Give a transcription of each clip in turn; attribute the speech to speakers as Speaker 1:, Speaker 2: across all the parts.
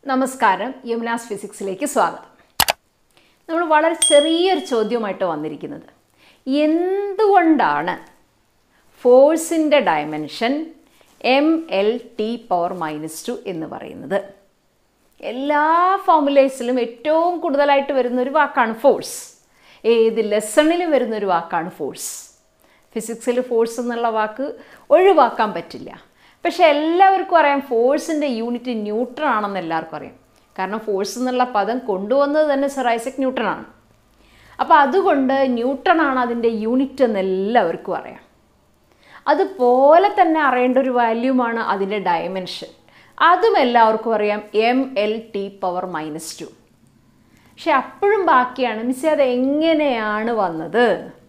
Speaker 1: നമസ്കാരം യമുനാസ് ഫിസിക്സിലേക്ക് സ്വാഗതം നമ്മൾ വളരെ ചെറിയൊരു ചോദ്യമായിട്ട് വന്നിരിക്കുന്നത് എന്തുകൊണ്ടാണ് ഫോഴ്സിൻ്റെ dimension M L T power minus two എന്ന് പറയുന്നത് എല്ലാ ഫോമുലേസിലും ഏറ്റവും കൂടുതലായിട്ട് വരുന്ന ഒരു വാക്കാണ് ഫോഴ്സ് ഏത് ലെസണിലും വരുന്ന ഒരു വാക്കാണ് ഫോഴ്സ് ഫിസിക്സിൽ ഫോഴ്സ് എന്നുള്ള വാക്ക് ഒഴിവാക്കാൻ പറ്റില്ല പക്ഷെ എല്ലാവർക്കും അറിയാം ഫോഴ്സിൻ്റെ യൂണിറ്റ് ന്യൂട്രൺ ആണെന്ന് എല്ലാവർക്കും അറിയാം കാരണം ഫോഴ്സ് എന്നുള്ള പദം കൊണ്ടുവന്നത് തന്നെ സർ ഐസക് ന്യൂട്ടൺ ആണ് അപ്പോൾ അതുകൊണ്ട് ന്യൂട്ടൺ ആണ് അതിൻ്റെ യൂണിറ്റ് എന്ന് എല്ലാവർക്കും അറിയാം അതുപോലെ തന്നെ അറിയേണ്ട ഒരു വാല്യൂമാണ് അതിൻ്റെ ഡയമെൻഷൻ അതും എല്ലാവർക്കും അറിയാം M L T power minus two പക്ഷെ അപ്പോഴും ബാക്കിയാണ് മിസ്സേ അത് എങ്ങനെയാണ് വന്നത്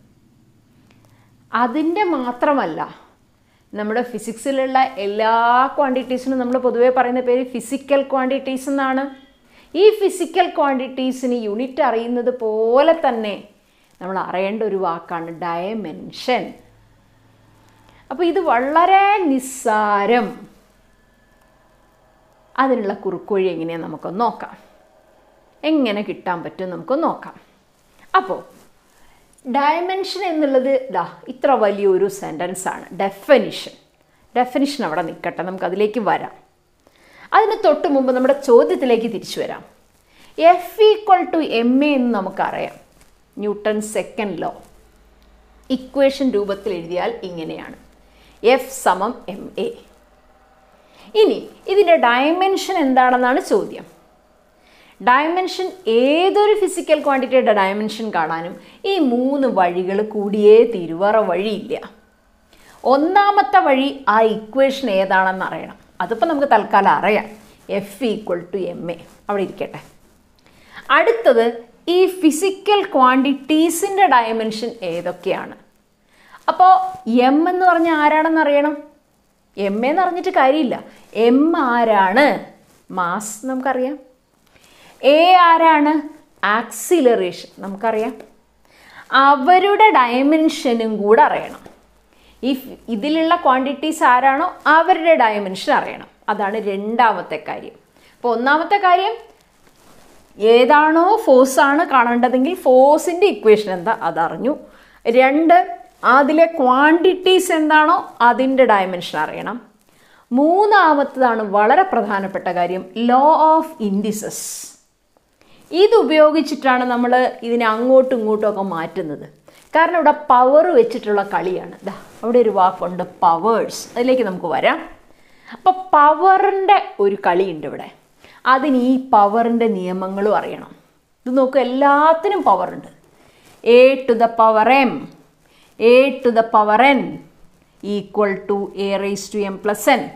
Speaker 1: അതിൻ്റെ മാത്രമല്ല നമ്മുടെ ഫിസിക്സിലുള്ള എല്ലാ ക്വാണ്ടിറ്റീസിനും നമ്മൾ പൊതുവേ പറയുന്ന പേര് ഫിസിക്കൽ ക്വാണ്ടിറ്റീസ് എന്നാണ് ഈ ഫിസിക്കൽ ക്വാണ്ടിറ്റീസിന് യൂണിറ്റ് അറിയുന്നത് പോലെ തന്നെ നമ്മൾ അറിയേണ്ട ഒരു വാക്കാണ് ഡയമെൻഷൻ അപ്പോൾ ഇത് വളരെ നിസ്സാരം അതിനുള്ള കുറുക്കുവഴി എങ്ങനെയാണ് നമുക്കൊന്ന് നോക്കാം എങ്ങനെ കിട്ടാൻ പറ്റും നമുക്കൊന്ന് നോക്കാം അപ്പോൾ ഡയമെൻഷൻ എന്നുള്ളത് ഇതാ ഇത്ര വലിയൊരു സെൻറ്റൻസ് ആണ് ഡെഫനിഷൻ ഡെഫനിഷൻ അവിടെ നിൽക്കട്ടെ നമുക്ക് അതിലേക്ക് വരാം അതിന് തൊട്ട് മുമ്പ് നമ്മുടെ ചോദ്യത്തിലേക്ക് തിരിച്ചു വരാം F equal to M A എന്ന് നമുക്കറിയാം ന്യൂട്ടൺ സെക്കൻഡ് ലോ ഇക്വേഷൻ രൂപത്തിൽ എഴുതിയാൽ ഇങ്ങനെയാണ് എഫ് സമം എം എ ഇനി ഇതിൻ്റെ ഡയമെൻഷൻ എന്താണെന്നാണ് ചോദ്യം ഡയമെൻഷൻ ഏതൊരു ഫിസിക്കൽ ക്വാണ്ടിറ്റിയുടെ ഡയമെൻഷൻ കാണാനും ഈ മൂന്ന് വഴികൾ കൂടിയേ തീരുവേറെ വഴിയില്ല ഒന്നാമത്തെ വഴി ആ ഇക്വേഷൻ ഏതാണെന്ന് അറിയണം അതിപ്പോൾ നമുക്ക് തൽക്കാലം അറിയാം F equal to M A അവിടെ ഇരിക്കട്ടെ അടുത്തത് ഈ ഫിസിക്കൽ ക്വാണ്ടിറ്റീസിൻ്റെ ഡയമെൻഷൻ ഏതൊക്കെയാണ് അപ്പോൾ എം എന്ന് പറഞ്ഞാൽ ആരാണെന്ന് അറിയണം എം എന്ന് അറിഞ്ഞിട്ട് കാര്യമില്ല എം ആരാണ് മാസ് നമുക്കറിയാം എ ആരാണ് ആക്സിലറേഷൻ നമുക്കറിയാം അവരുടെ ഡയമെൻഷനും കൂടെ അറിയണം ഈ ഇതിലുള്ള ക്വാണ്ടിറ്റീസ് ആരാണോ അവരുടെ ഡയമെൻഷൻ അറിയണം അതാണ് രണ്ടാമത്തെ കാര്യം അപ്പോൾ ഒന്നാമത്തെ കാര്യം ഏതാണോ ഫോഴ്സ് ആണ് കാണേണ്ടതെങ്കിൽ ഫോഴ്സിൻ്റെ ഇക്വേഷൻ എന്താ അതറിഞ്ഞു രണ്ട് അതിലെ ക്വാണ്ടിറ്റീസ് എന്താണോ അതിൻ്റെ ഡയമെൻഷൻ അറിയണം മൂന്നാമത്തതാണ് വളരെ പ്രധാനപ്പെട്ട കാര്യം ലോ ഓഫ് ഇൻഡിസസ് ഇത് ഉപയോഗിച്ചിട്ടാണ് നമ്മൾ ഇതിനെ അങ്ങോട്ടും ഇങ്ങോട്ടും ഒക്കെ മാറ്റുന്നത് കാരണം ഇവിടെ പവർ വെച്ചിട്ടുള്ള കളിയാണ് ദാ അവിടെ ഒരു വാക്കുണ്ട് പവേഴ്സ് അതിലേക്ക് നമുക്ക് വരാം അപ്പോൾ പവറിൻ്റെ ഒരു കളിയുണ്ട് ഇവിടെ അതിന് ഈ പവറിൻ്റെ നിയമങ്ങളും അറിയണം ഇത് നോക്കൂ എല്ലാത്തിനും പവറുണ്ട് A to the power M A to the power N equal to A raise to M plus N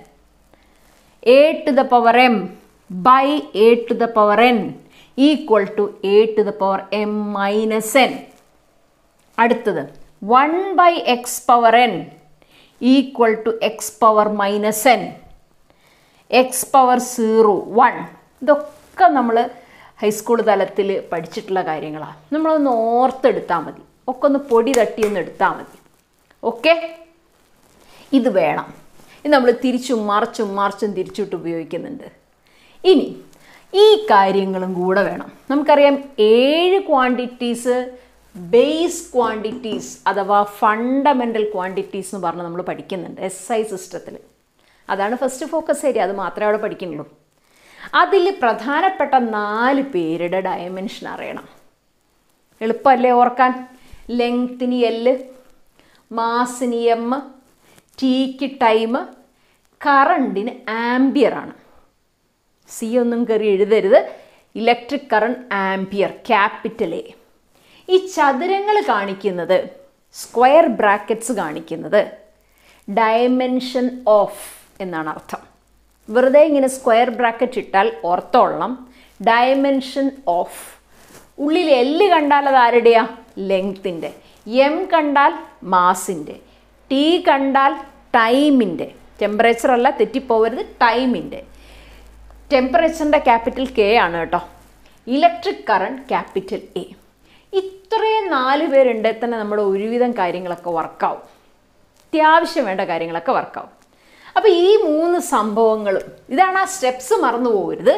Speaker 1: A to the power M by A to the power N equal to A to the power M minus N അടുത്തത് one by X power N equal to X power minus N X power zero one ഇതൊക്കെ നമ്മൾ high school തലത്തിൽ പഠിച്ചിട്ടുള്ള കാര്യങ്ങളാണ് നമ്മളൊന്ന് ഓർത്തെടുത്താൽ മതി ഒക്കെ ഒന്ന് പൊടി തട്ടി ഒന്ന് എടുത്താൽ മതി ഓക്കെ ഇത് വേണം ഇത് നമ്മൾ തിരിച്ചും മറിച്ചും മറിച്ചും തിരിച്ചിട്ട് ഉപയോഗിക്കുന്നുണ്ട് ഇനി ഈ കാര്യങ്ങളും കൂടെ വേണം നമുക്കറിയാം ഏഴ് ക്വാണ്ടിറ്റീസ് ബേസ് ക്വാണ്ടിറ്റീസ് അഥവാ ഫണ്ടമെൻ്റൽ ക്വാണ്ടിറ്റീസ് എന്ന് പറഞ്ഞ് നമ്മൾ പഠിക്കുന്നുണ്ട് എസ് ഐ സിസ്റ്റത്തിൽ അതാണ് ഫസ്റ്റ് ഫോക്കസ് ഏരിയ അത് മാത്രമേ അവിടെ പഠിക്കുന്നുള്ളൂ അതിൽ പ്രധാനപ്പെട്ട നാല് പേരുടെ ഡയമെൻഷൻ അറിയണം എളുപ്പമല്ലേ ഓർക്കാൻ ലെങ്ത്തിന് എല്ല് മാസിന് എം ടീക്ക് ടൈം കറണ്ടിന് ആംബിയറാണ് സി ഒന്നും കയറി എഴുതരുത് electric current ampere capital A ഈ ചതുരങ്ങൾ കാണിക്കുന്നത് സ്ക്വയർ ബ്രാക്കറ്റ്സ് കാണിക്കുന്നത് ഡയമെൻഷൻ ഓഫ് എന്നാണ് അർത്ഥം വെറുതെ ഇങ്ങനെ സ്ക്വയർ ബ്രാക്കറ്റ് ഇട്ടാൽ ഓർത്തോളണം ഡയമെൻഷൻ ഓഫ് ഉള്ളിൽ എല്ല് കണ്ടാൽ അത് ആരുടെയാ ലെങ്ത്തിൻ്റെ എം കണ്ടാൽ മാസിൻ്റെ ടി കണ്ടാൽ ടൈമിൻ്റെ ടെമ്പറേച്ചർ അല്ല തെറ്റിപ്പോവരുത് ടൈമിൻ്റെ ടെമ്പറേച്ചറിൻ്റെ ക്യാപിറ്റൽ കെ ആണ് കേട്ടോ ഇലക്ട്രിക് കറണ്ട് ക്യാപിറ്റൽ എ ഇത്രയും നാല് പേരുണ്ടെങ്കിൽ തന്നെ നമ്മുടെ ഒരുവിധം കാര്യങ്ങളൊക്കെ വർക്കാവും അത്യാവശ്യം വേണ്ട കാര്യങ്ങളൊക്കെ വർക്കാവും അപ്പോൾ ഈ മൂന്ന് സംഭവങ്ങളും ഇതാണ് ആ സ്റ്റെപ്സ് മറന്നു പോകരുത്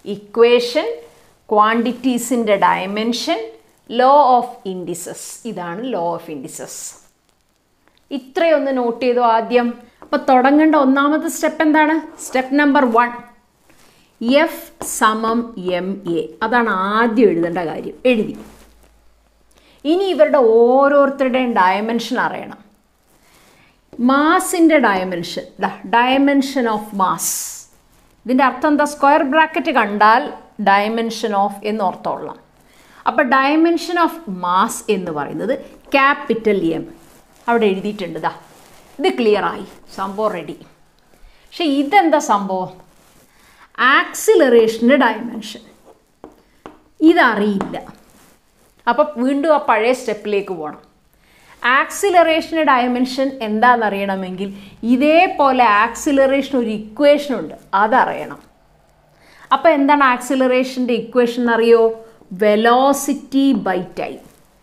Speaker 1: ഇക്വേഷൻ ക്വാണ്ടിറ്റീസിൻ്റെ ഡയമെൻഷൻ ലോ ഓഫ് ഇൻഡിസസ് ഇതാണ് ലോ ഓഫ് ഇൻഡിസസ് ഇത്രയൊന്ന് നോട്ട് ചെയ്തു ആദ്യം അപ്പോൾ തുടങ്ങേണ്ട ഒന്നാമത്തെ സ്റ്റെപ്പ് എന്താണ് സ്റ്റെപ്പ് നമ്പർ വൺ എഫ് സമം എം എ അതാണ് ആദ്യം എഴുതേണ്ട കാര്യം എഴുതി ഇനി ഇവരുടെ ഓരോരുത്തരുടെയും ഡയമെൻഷൻ അറിയണം മാസിൻ്റെ ഡയമെൻഷൻ ഡയമെൻഷൻ ഓഫ് മാസ് ഇതിൻ്റെ അർത്ഥം എന്താ സ്ക്വയർ ബ്രാക്കറ്റ് കണ്ടാൽ ഡയമെൻഷൻ ഓഫ് എന്ന് ഓർത്തോളാം അപ്പോൾ ഡയമെൻഷൻ ഓഫ് മാസ് എന്ന് പറയുന്നത് ക്യാപിറ്റൽ എം അവിടെ എഴുതിയിട്ടുണ്ട് ദാ ഇത് ക്ലിയറായി സംഭവം റെഡി പക്ഷെ ഇതെന്താ സംഭവം ആക്സിലറേഷൻ്റെ ഡയമെൻഷൻ ഇതറിയില്ല അപ്പോൾ വീണ്ടും ആ പഴയ സ്റ്റെപ്പിലേക്ക് പോകണം ആക്സിലറേഷൻ്റെ ഡയമെൻഷൻ എന്താണെന്നറിയണമെങ്കിൽ ഇതേപോലെ ആക്സിലറേഷൻ ഒരു ഇക്വേഷൻ ഉണ്ട് അതറിയണം അപ്പോൾ എന്താണ് ആക്സിലറേഷൻ്റെ ഇക്വേഷൻ എന്നറിയോ വെലോസിറ്റി ബൈ ടൈം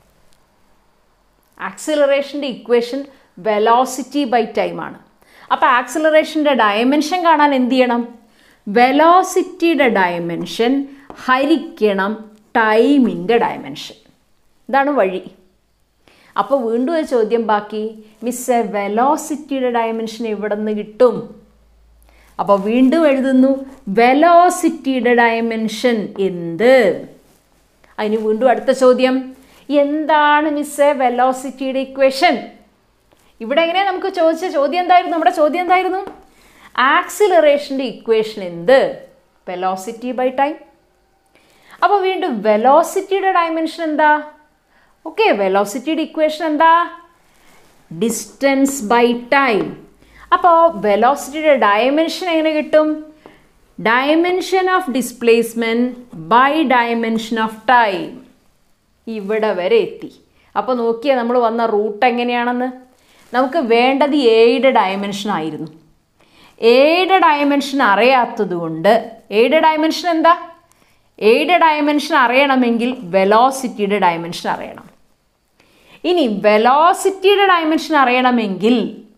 Speaker 1: ആക്സിലറേഷൻ്റെ ഇക്വേഷൻ വെലോസിറ്റി ബൈ ടൈം ആണ് അപ്പോൾ ആക്സിലറേഷൻ്റെ ഡയമെൻഷൻ കാണാൻ എന്ത് ചെയ്യണം വെലോസിറ്റിയുടെ ഡയമെൻഷൻ ഹരിക്കണം ടൈമിൻ്റെ ഡയമെൻഷൻ ഇതാണ് വഴി അപ്പോൾ വീണ്ടും ഒരു ചോദ്യം ബാക്കി മിസ് വെലോസിറ്റിയുടെ ഡയമെൻഷൻ എവിടെ നിന്ന് കിട്ടും അപ്പോൾ വീണ്ടും എഴുതുന്നു വെലോസിറ്റിയുടെ ഡയമെൻഷൻ എന്ത് അതിന് വീണ്ടും അടുത്ത ചോദ്യം എന്താണ് മിസ് വെലോസിറ്റിയുടെ ഇക്വേഷൻ ഇവിടെ എങ്ങനെ നമുക്ക് ചോദിച്ച ചോദ്യം എന്തായിരുന്നു നമ്മുടെ ചോദ്യം എന്തായിരുന്നു ആക്സിലറേഷൻ്റെ ഇക്വേഷൻ എന്ത് വെലോസിറ്റി ബൈ ടൈം അപ്പോൾ വീണ്ടും വെലോസിറ്റിയുടെ ഡയമെൻഷൻ എന്താ ഓക്കെ വെലോസിറ്റിയുടെ ഇക്വേഷൻ എന്താ ഡിസ്റ്റൻസ് ബൈ ടൈം അപ്പോൾ വെലോസിറ്റിയുടെ ഡയമെൻഷൻ എങ്ങനെ കിട്ടും dimension of displacement by dimension of time ഇവിടെ വരെ എത്തി അപ്പോൾ നോക്കിയാൽ നമ്മൾ വന്ന റൂട്ട് എങ്ങനെയാണെന്ന് നമുക്ക് വേണ്ടത് എയുടെ ഡയമെൻഷൻ ആയിരുന്നു എയുടെ ഡയമെൻഷൻ അറിയാത്തത് കൊണ്ട് എയുടെ ഡയമെൻഷൻ എന്താ എയുടെ ഡയമെൻഷൻ അറിയണമെങ്കിൽ വെലോസിറ്റിയുടെ ഡയമെൻഷൻ അറിയണം ഇനി വെലോസിറ്റിയുടെ ഡയമെൻഷൻ അറിയണമെങ്കിൽ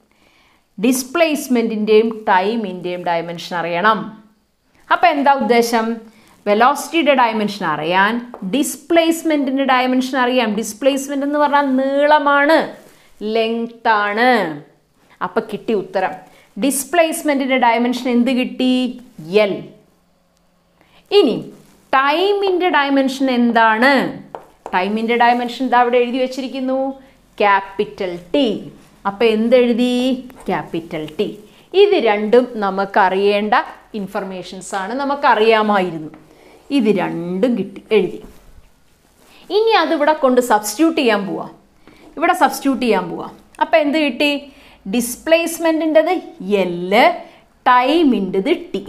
Speaker 1: ഡിസ്പ്ലേസ്മെൻറ്റിൻ്റെയും ടൈമിൻ്റെയും ഡയമെൻഷൻ അറിയണം അപ്പോൾ എന്താ ഉദ്ദേശം വെലോസിറ്റിയുടെ ഡയമെൻഷൻ അറിയാൻ ഡിസ്പ്ലേസ്മെൻറ്റിൻ്റെ ഡയമെൻഷൻ അറിയാം ഡിസ്പ്ലേസ്മെൻ്റ് എന്ന് പറഞ്ഞാൽ നീളമാണ് ലെങ്ത് ആണ് അപ്പം കിട്ടി ഉത്തരം ഡിസ്പ്ലേസ്മെൻറ്റിൻ്റെ ഡയമെൻഷൻ എന്ത് കിട്ടി എൽ ഇനി ടൈമിൻ്റെ ഡയമെൻഷൻ എന്താണ് ടൈമിൻ്റെ ഡയമെൻഷൻ ഇതാ അവിടെ എഴുതി വെച്ചിരിക്കുന്നു ക്യാപിറ്റൽ ടി അപ്പോൾ എന്തെഴുതി ക്യാപിറ്റൽ ടി ഇത് രണ്ടും നമുക്കറിയേണ്ട ഇൻഫർമേഷൻസ് ആണ് നമുക്കറിയാമായിരുന്നു ഇത് രണ്ടും കിട്ടി എഴുതി ഇനി അതിവിടെ കൊണ്ട് സബ്സ്റ്റിറ്റ്യൂട്ട് ചെയ്യാൻ പോവാം ഇവിടെ സബ്സ്റ്റിറ്റ്യൂട്ട് ചെയ്യാൻ പോവാം അപ്പോൾ എന്ത് കിട്ടി ഡിസ്പ്ലേസ്മെൻറ്റിൻ്റെത് എല് ടൈമിൻ്റെത് ടി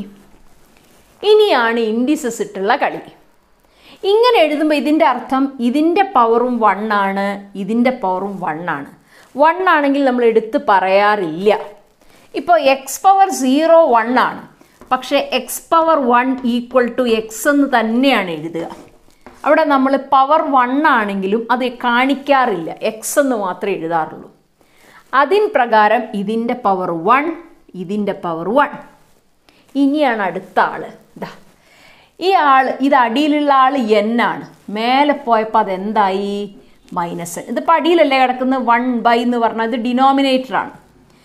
Speaker 1: ഇനിയാണ് ഇൻഡിസസ് ഇട്ടുള്ള കളി ഇങ്ങനെ എഴുതുമ്പോൾ ഇതിൻ്റെ അർത്ഥം ഇതിൻ്റെ പവറും വൺ ആണ് ഇതിൻ്റെ പവറും വൺ ആണ് വൺ ആണെങ്കിൽ നമ്മൾ എടുത്ത് പറയാറില്ല ഇപ്പോൾ എക്സ് പവർ സീറോ വൺ ആണ് പക്ഷേ X power one equal to X എന്ന് തന്നെയാണ് എഴുതുക അവിടെ നമ്മൾ പവർ വൺ ആണെങ്കിലും അത് കാണിക്കാറില്ല എക്സ് എന്ന് മാത്രമേ എഴുതാറുള്ളൂ അതിൻ പ്രകാരം ഇതിൻ്റെ പവർ വൺ ഇതിൻ്റെ പവർ വൺ ഇനിയാണ് അടുത്ത ആള് ഇതാ ഈ ആൾ ഇത് അടിയിലുള്ള ആൾ എൻ ആണ് മേലെ പോയപ്പോൾ അതെന്തായി മൈനസ് എൻ ഇതിപ്പോൾ അടിയിലല്ലേ കിടക്കുന്നത് വൺ ബൈ എന്ന് പറഞ്ഞാൽ ഇത് ഡിനോമിനേറ്റർ ആണ്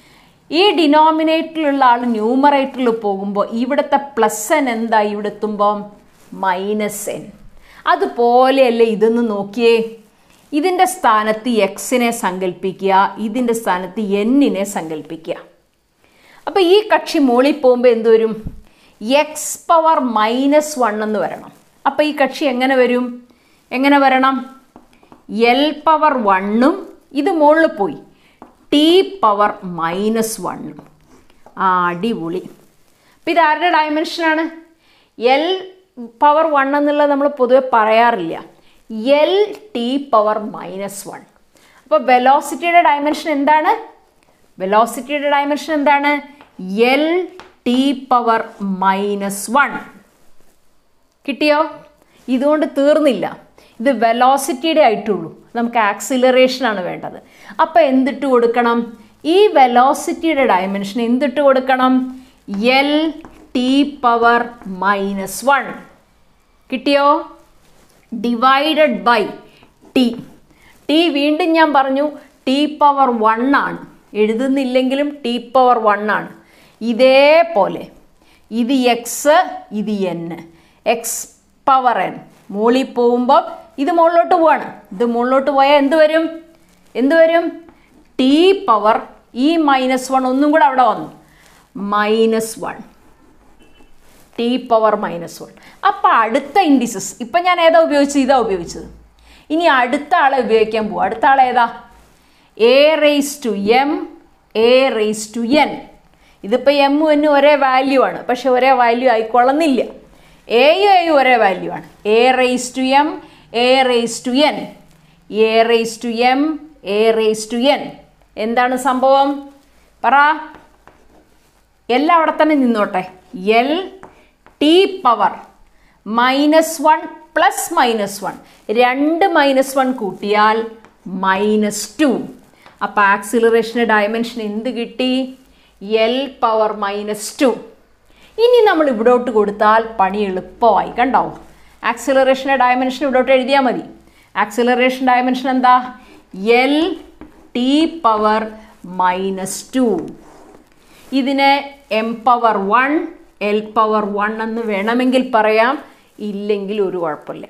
Speaker 1: ഈ ഡിനോമിനേറ്ററിലുള്ള ആൾ ന്യൂമറേറ്ററിൽ പോകുമ്പോൾ ഇവിടുത്തെ പ്ലസ് എൻ എന്തായി ഇവിടെ എത്തുമ്പോൾ മൈനസ് എൻ അതുപോലെയല്ലേ ഇതെന്ന് നോക്കിയേ ഇതിൻ്റെ സ്ഥാനത്ത് എക്സിനെ സങ്കല്പിക്കുക ഇതിൻ്റെ സ്ഥാനത്ത് എന്നിനെ സങ്കല്പിക്കുക അപ്പോൾ ഈ കക്ഷി മോളിൽ പോകുമ്പോൾ എന്ത് വരും എക്സ് പവർ മൈനസ് വൺ എന്ന് വരണം അപ്പോൾ ഈ കക്ഷി എങ്ങനെ വരും എങ്ങനെ വരണം എൽ പവർ വണ്ണും ഇത് മുകളിൽ പോയി ടി പവർ മൈനസ് വണ്ണും ആ അടിപൊളി അപ്പോൾ ഇത് ആരുടെ ഡയമെൻഷനാണ് എൽ പവർ വൺ എന്നുള്ളത് നമ്മൾ പൊതുവെ പറയാറില്ല L T power minus one അപ്പോൾ വെലോസിറ്റിയുടെ ഡയമെൻഷൻ എന്താണ് വെലോസിറ്റിയുടെ ഡയമെൻഷൻ എന്താണ് L T power minus one കിട്ടിയോ ഇതുകൊണ്ട് തീർന്നില്ല ഇത് വെലോസിറ്റിയുടെ ആയിട്ടുള്ളൂ നമുക്ക് ആക്സിലറേഷനാണ് വേണ്ടത് അപ്പോൾ എന്തിട്ട് കൊടുക്കണം ഈ വെലോസിറ്റിയുടെ ഡയമെൻഷൻ എന്തിട്ട് കൊടുക്കണം L T power minus one കിട്ടിയോ ഡിവൈഡഡ് ബൈ ടി ടി വീണ്ടും ഞാൻ പറഞ്ഞു ടി പവർ വൺ ആണ് എഴുതുന്നില്ലെങ്കിലും ടി പവർ വൺ ആണ് ഇതേപോലെ ഇത് എക്സ് ഇത് എൻ എക്സ് പവർ എൻ മുകളിൽ പോകുമ്പോൾ ഇത് മുകളിലോട്ട് പോവാണ് ഇത് മുകളിലോട്ട് പോയാൽ എന്ത് വരും എന്ത് വരും ടി പവർ ഈ മൈനസ് വൺ ഒന്നും കൂടെ അവിടെ വന്നു minus one T power minus one അപ്പം അടുത്ത ഇൻഡിസസ് ഇപ്പം ഞാൻ ഏതാ ഉപയോഗിച്ചത് ഇതാ ഉപയോഗിച്ചത് ഇനി അടുത്ത ആളെ ഉപയോഗിക്കാൻ പോവാം അടുത്ത ആൾ ഏതാ A raise to M A raise to N ഇതിപ്പോൾ എമ്മും എന്നും ഒരേ വാല്യൂ ആണ് പക്ഷെ ഒരേ വാല്യൂ ആയിക്കൊള്ളുന്നില്ല എയും എയും ഒരേ വാല്യൂ ആണ് A raise to M A raise to N A raise to M A raise to N എന്താണ് സംഭവം പറ എല്ലാം അവിടെ തന്നെ നിന്നോട്ടെ L T power minus one plus minus one രണ്ട് മൈനസ് വൺ കൂട്ടിയാൽ മൈനസ് ടു അപ്പോൾ ആക്സിലറേഷൻ്റെ ഡയമെൻഷൻ എന്ത് കിട്ടി എൽ പവർ മൈനസ് ടു ഇനി നമ്മൾ ഇവിടോട്ട് കൊടുത്താൽ പണി എളുപ്പമായി കണ്ടോ ആക്സിലറേഷൻ്റെ ഡയമെൻഷൻ ഇവിടോട്ട് എഴുതിയാൽ മതി ആക്സിലറേഷൻ ഡയമെൻഷൻ എന്താ L T power minus two ഇതിനെ M power one L power one എന്ന് വേണമെങ്കിൽ പറയാം ഇല്ലെങ്കിൽ ഒരു കുഴപ്പമില്ല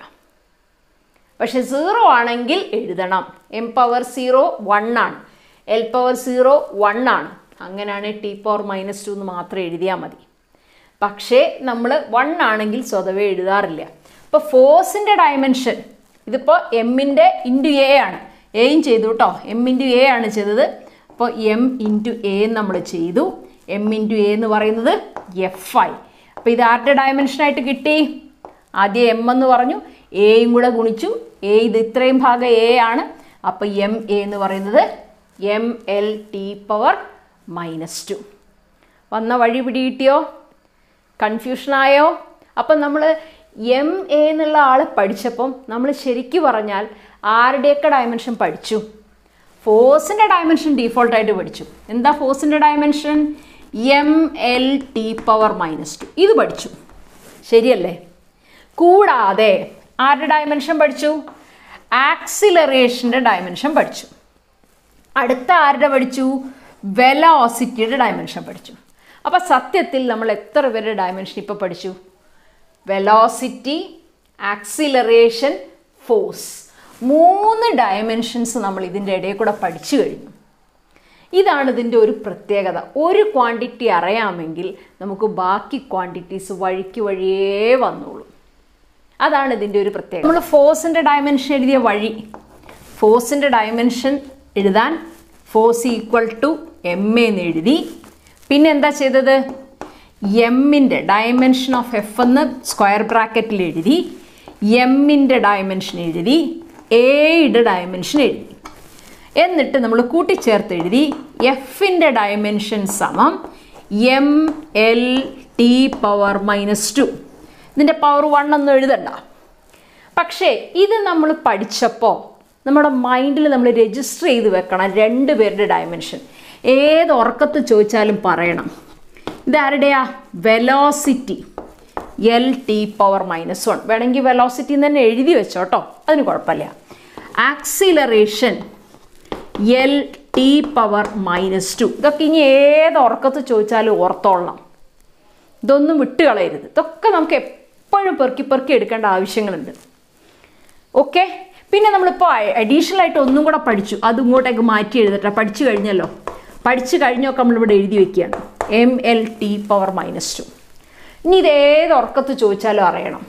Speaker 1: പക്ഷെ സീറോ ആണെങ്കിൽ എഴുതണം എം പവർ സീറോ വൺ ആണ് എൽ പവർ സീറോ വൺ ആണ് അങ്ങനെയാണ് ടി പവർ മൈനസ് ടു എന്ന് മാത്രം എഴുതിയാൽ മതി പക്ഷേ നമ്മൾ വൺ ആണെങ്കിൽ സ്വതവേ എഴുതാറില്ല ഇപ്പോൾ ഫോഴ്സിൻ്റെ ഡയമെൻഷൻ ഇതിപ്പോൾ എമ്മിൻ്റെ ഇൻറ്റു എ ആണ് എയും ചെയ്തു കേട്ടോ എം ഇൻറ്റു എ ആണ് ചെയ്തത് അപ്പോൾ എം ഇൻറ്റു എ നമ്മൾ ചെയ്തു എം ഇൻറ്റു എ എന്ന് പറയുന്നത് എഫ് ഐ അപ്പോൾ ഇത് ആരുടെ ഡയമെൻഷനായിട്ട് കിട്ടി ആദ്യം എം എന്ന് പറഞ്ഞു എയും കൂടെ ഗുണിച്ചു എ ഇത് ഇത്രയും ഭാഗം എ ആണ് അപ്പോൾ എം എ എന്ന് പറയുന്നത് M L T power minus two വന്ന വഴി പിടികിട്ടിയോ കൺഫ്യൂഷനായോ അപ്പം നമ്മൾ എം എ എന്നുള്ള ആൾ പഠിച്ചപ്പം നമ്മൾ ശരിക്കു പറഞ്ഞാൽ ആരുടെയൊക്കെ ഡയമെൻഷൻ പഠിച്ചു ഫോഴ്സിൻ്റെ ഡയമെൻഷൻ ഡീഫോൾട്ടായിട്ട് പഠിച്ചു എന്താ ഫോഴ്സിൻ്റെ dimension M L T power minus two ഇത് പഠിച്ചു ശരിയല്ലേ കൂടാതെ ആരുടെ ഡയമെൻഷൻ പഠിച്ചു ആക്സിലറേഷൻ്റെ ഡയമെൻഷൻ പഠിച്ചു അടുത്ത ആരുടെ പഠിച്ചു വെലോസിറ്റിയുടെ ഡയമെൻഷൻ പഠിച്ചു അപ്പോൾ സത്യത്തിൽ നമ്മൾ എത്ര പേരുടെ ഡയമെൻഷൻ ഇപ്പോൾ പഠിച്ചു വെലോസിറ്റി ആക്സിലറേഷൻ ഫോഴ്സ് മൂന്ന് ഡയമെൻഷൻസ് നമ്മൾ ഇതിൻ്റെ ഇടയിൽ കൂടെ പഠിച്ചു കഴിഞ്ഞു ഇതാണ് ഇതിൻ്റെ ഒരു പ്രത്യേകത ഒരു ക്വാണ്ടിറ്റി അറിയാമെങ്കിൽ നമുക്ക് ബാക്കി ക്വാണ്ടിറ്റീസ് വഴിക്ക് വഴിയേ വന്നോളൂ അതാണ് ഇതിൻ്റെ ഒരു പ്രത്യേകത നമ്മൾ ഫോഴ്സിൻ്റെ ഡയമെൻഷൻ എഴുതിയ വഴി ഫോഴ്സിൻ്റെ ഡയമെൻഷൻ എഴുതാൻ ഫോഴ്സ് ഈക്വൽ ടു എം എന്ന് എഴുതി പിന്നെ എന്താ ചെയ്തത് എമ്മിൻ്റെ ഡയമെൻഷൻ ഓഫ് എഫ് എന്ന് സ്ക്വയർ ബ്രാക്കറ്റിൽ എഴുതി എമ്മിൻ്റെ ഡയമെൻഷൻ എഴുതി എയുടെ ഡയമെൻഷൻ എഴുതി എന്നിട്ട് നമ്മൾ കൂട്ടിച്ചേർത്ത് എഴുതി എഫിൻ്റെ ഡയമെൻഷൻ സമം M L T power minus two ഇതിൻ്റെ പവർ വൺ ഒന്നും എഴുതണ്ട പക്ഷേ ഇത് നമ്മൾ പഠിച്ചപ്പോൾ നമ്മുടെ മൈൻഡിൽ നമ്മൾ രജിസ്റ്റർ ചെയ്ത് വെക്കണം രണ്ട് പേരുടെ ഡയമെൻഷൻ ഏത് ഉറക്കത്ത് ചോദിച്ചാലും പറയണം ഇതാരുടെയാ velocity L T power minus one വേണമെങ്കിൽ വെലോസിറ്റി തന്നെ എഴുതി വെച്ചോട്ടോ അതിന് കുഴപ്പമില്ല acceleration L T power minus two ഇതൊക്കെ ഇനി ഏത് ഉറക്കത്ത് ചോദിച്ചാലും ഓർത്തോളണം ഇതൊന്നും വിട്ട് കളയരുത് ഇതൊക്കെ നമുക്ക് എപ്പോഴും പെറുക്കി പെറുക്കി എടുക്കേണ്ട ആവശ്യങ്ങളുണ്ട് ഓക്കെ പിന്നെ നമ്മളിപ്പോൾ അഡീഷണൽ ആയിട്ട് ഒന്നും കൂടെ പഠിച്ചു അത് ഇങ്ങോട്ടേക്ക് മാറ്റി എഴുതട്ടെ പഠിച്ചു കഴിഞ്ഞല്ലോ പഠിച്ചു കഴിഞ്ഞൊക്കെ നമ്മളിവിടെ എഴുതി വെക്കുകയാണ് M L T power minus two ഇനി ഇത് ഏത് ഉറക്കത്ത് ചോദിച്ചാലും അറിയണം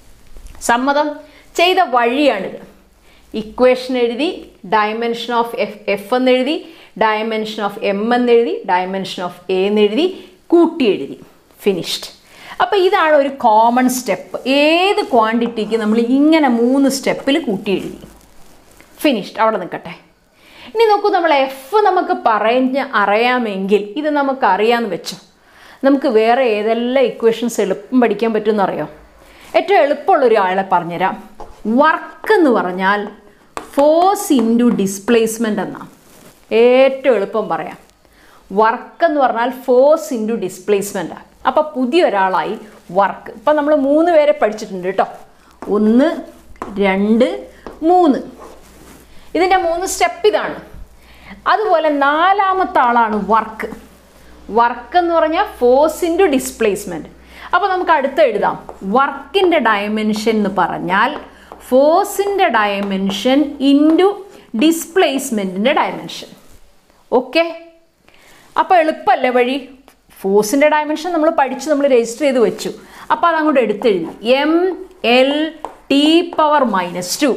Speaker 1: സമ്മതം ചെയ്ത വഴിയാണിത് ഇക്വേഷൻ എഴുതി ഡയമെൻഷൻ ഓഫ് എഫ് എഫ് എന്ന് എഴുതി ഡയമെൻഷൻ ഓഫ് എം എന്ന് എഴുതി ഡയമെൻഷൻ ഓഫ് എ എന്ന് എഴുതി കൂട്ടി എഴുതി ഫിനിഷ്ഡ് അപ്പോൾ ഇതാണ് ഒരു കോമൺ സ്റ്റെപ്പ് ഏത് ക്വാണ്ടിറ്റിക്ക് നമ്മൾ ഇങ്ങനെ മൂന്ന് സ്റ്റെപ്പിൽ കൂട്ടി എഴുതി ഫിനിഷ്ഡ് അവിടെ നിൽക്കട്ടെ ഇനി നോക്കൂ നമ്മൾ എഫ് നമുക്ക് പറഞ്ഞ് അറിയാമെങ്കിൽ ഇത് നമുക്ക് അറിയാമെന്ന് വെച്ചോ നമുക്ക് വേറെ ഏതെല്ലാം ഇക്വേഷൻസ് എളുപ്പം പഠിക്കാൻ പറ്റുമെന്ന് അറിയോ ഏറ്റവും എളുപ്പമുള്ള ഒരു ആളെ പറഞ്ഞുതരാം വർക്ക് എന്ന് പറഞ്ഞാൽ ഫോഴ്സ് ഇൻറ്റു ഡിസ്പ്ലേസ്മെൻ്റ് എന്നാണ് ഏറ്റവും എളുപ്പം പറയാം വർക്ക് എന്ന് പറഞ്ഞാൽ ഫോഴ്സ് ഇൻറ്റു ഡിസ്പ്ലേസ്മെൻറ്റാണ് അപ്പോൾ പുതിയ ഒരാളായി വർക്ക് ഇപ്പം നമ്മൾ മൂന്ന് പേരെ പഠിച്ചിട്ടുണ്ട് കേട്ടോ ഒന്ന് രണ്ട് മൂന്ന് ഇതിൻ്റെ മൂന്ന് സ്റ്റെപ്പ് ഇതാണ് അതുപോലെ നാലാമത്തെ ആളാണ് വർക്ക് വർക്ക് എന്ന് പറഞ്ഞാൽ ഫോഴ്സ് ഇൻറ്റു ഡിസ്പ്ലേസ്മെൻറ്റ് അപ്പോൾ നമുക്ക് അടുത്ത് എഴുതാം വർക്കിൻ്റെ ഡയമെൻഷൻ എന്ന് പറഞ്ഞാൽ ഫോഴ്സിൻ്റെ ഡയമെൻഷൻ ഇൻറ്റു ഡിസ്പ്ലേസ്മെൻറ്റിൻ്റെ ഡയമെൻഷൻ ഓക്കെ അപ്പോൾ എളുപ്പമല്ലേ വഴി ഫോഴ്സിൻ്റെ ഡയമെൻഷൻ നമ്മൾ പഠിച്ച് നമ്മൾ രജിസ്റ്റർ ചെയ്ത് വെച്ചു അപ്പോൾ അതങ്ങോട്ട് എടുത്തെഴുതി M L T power minus two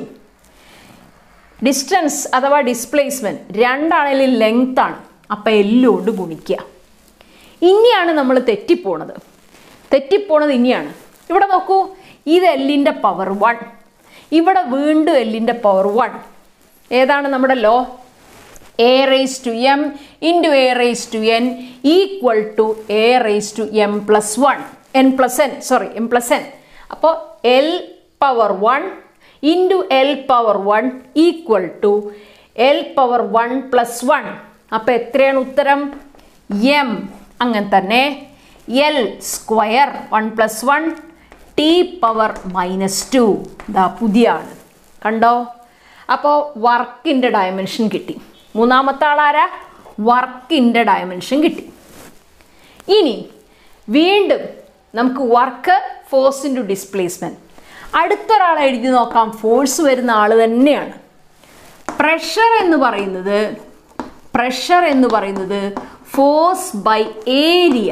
Speaker 1: distance അഥവാ ഡിസ്പ്ലേസ്മെൻറ്റ് രണ്ടാണെങ്കിലും ലെങ്ത് ആണ് അപ്പോൾ എല്ലുകൊണ്ട് ഗുണിക്കുക ഇനിയാണ് നമ്മൾ തെറ്റിപ്പോണത് തെറ്റിപ്പോണത് ഇനിയാണ് ഇവിടെ നോക്കൂ ഇത് എല്ലിൻ്റെ പവർ വൺ ഇവിടെ വീണ്ടും എല്ലിൻ്റെ പവർ വൺ ഏതാണ് നമ്മുടെ law A raise to M into A raise to N equal to A raise to M plus one N plus N sorry M plus N അപ്പോൾ L power one into L power one equal to L power one plus one അപ്പോൾ എത്രയാണ് ഉത്തരം M അങ്ങനെ തന്നെ L square one plus one T power minus two ഇതാ പുതിയ ആള് കണ്ടോ അപ്പോൾ വർക്കിൻ്റെ ഡയമെൻഷൻ കിട്ടി മൂന്നാമത്തെ ആളാരാ വർക്കിൻ്റെ ഡയമെൻഷൻ കിട്ടി ഇനി വീണ്ടും നമുക്ക് വർക്ക് ഫോഴ്സ് ഇൻറ്റു ഡിസ്പ്ലേസ്മെൻറ്റ് അടുത്തൊരാളെ എഴുതി നോക്കാം ഫോഴ്സ് വരുന്ന ആൾ തന്നെയാണ് പ്രഷർ എന്ന് പറയുന്നത് പ്രഷർ എന്ന് പറയുന്നത് ഫോഴ്സ് ബൈ ഏരിയ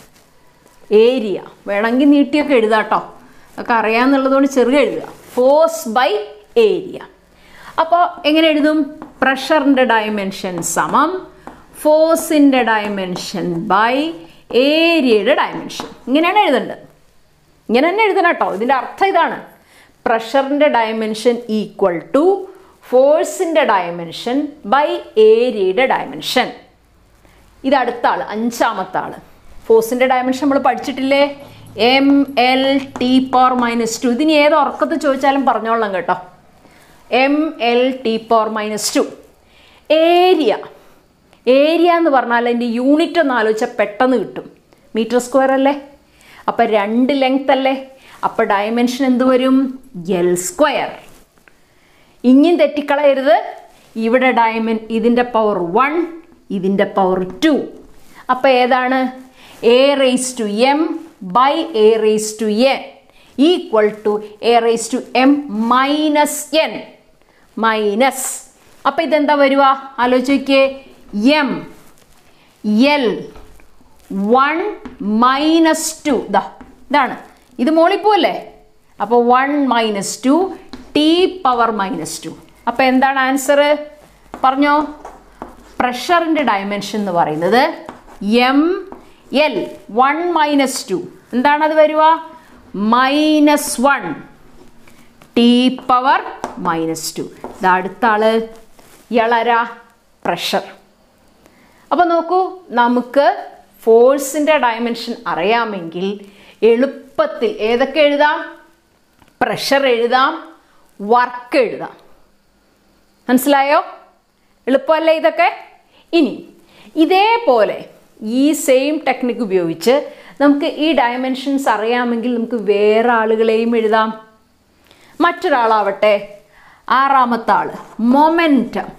Speaker 1: ഏരിയ വേണമെങ്കിൽ നീട്ടിയൊക്കെ എഴുതാട്ടോ ഒക്കെ അറിയാമെന്നുള്ളതുകൊണ്ട് ചെറുക എഴുതുക ഫോഴ്സ് ബൈ ഏരിയ അപ്പോൾ എങ്ങനെ എഴുതും പ്രഷറിൻ്റെ ഡയമെൻഷൻ സമം ഫോഴ്സിൻ്റെ ഡയമെൻഷൻ ബൈ ഏരിയയുടെ ഡയമെൻഷൻ ഇങ്ങനെയാണ് എഴുതേണ്ടത് ഇങ്ങനെ തന്നെ എഴുതണം കേട്ടോ ഇതിൻ്റെ അർത്ഥം ഇതാണ് പ്രഷറിൻ്റെ ഡയമെൻഷൻ ഈക്വൽ ടു ഫോഴ്സിൻ്റെ ഡയമെൻഷൻ ബൈ ഏരിയയുടെ ഡയമെൻഷൻ ഇത് അടുത്ത ആൾ അഞ്ചാമത്തെ ആൾ ഫോഴ്സിൻ്റെ ഡയമെൻഷൻ നമ്മൾ പഠിച്ചിട്ടില്ലേ M L T power minus two ഇതിന് ഏത് ഉറക്കത്ത് ചോദിച്ചാലും പറഞ്ഞോളാം കേട്ടോ M L T power minus two area area എന്ന് പറഞ്ഞാൽ അതിൻ്റെ യൂണിറ്റ് ഒന്ന് ആലോചിച്ചാൽ പെട്ടെന്ന് കിട്ടും മീറ്റർ സ്ക്വയർ അല്ലേ അപ്പം രണ്ട് ലെങ്ത് അല്ലേ അപ്പം ഡയമെൻഷൻ എന്ത് വരും എൽ സ്ക്വയർ ഇനിയും തെറ്റിക്കളയരുത് ഇവിടെ ഡയമൻ ഇതിൻ്റെ പവർ വൺ ഇതിൻ്റെ പവർ ടു അപ്പോൾ ഏതാണ് A raise to M by A raise to N equal to A raise to M minus N minus അപ്പം ഇതെന്താ വരുക ആലോചിച്ച് നോക്കിയേ M L one minus two ഇതാ ഇതാണ് ഇത് മോളിപ്പോല്ലേ അപ്പോൾ one minus two T power minus two അപ്പോൾ എന്താണ് ആൻസർ പറഞ്ഞോ പ്രഷറിൻ്റെ ഡയമെൻഷൻ എന്ന് പറയുന്നത് M L one minus two എന്താണത് വരിക minus one T power minus two ഇത് അടുത്ത ആള് ഇളര പ്രഷർ അപ്പോൾ നോക്കൂ നമുക്ക് ഫോഴ്സിൻ്റെ ഡയമെൻഷൻ അറിയാമെങ്കിൽ എളുപ്പത്തിൽ ഏതൊക്കെ എഴുതാം പ്രഷർ എഴുതാം വർക്ക് എഴുതാം മനസ്സിലായോ എളുപ്പമല്ലേ ഇതൊക്കെ ഇനി ഇതേപോലെ ഈ സെയിം ടെക്നിക്ക് ഉപയോഗിച്ച് നമുക്ക് ഈ ഡയമെൻഷൻസ് അറിയാമെങ്കിൽ നമുക്ക് വേറെ ആളുകളെയും എഴുതാം മറ്റൊരാളാവട്ടെ ആറാമത്തെ ആള് മൊമെൻറ്റം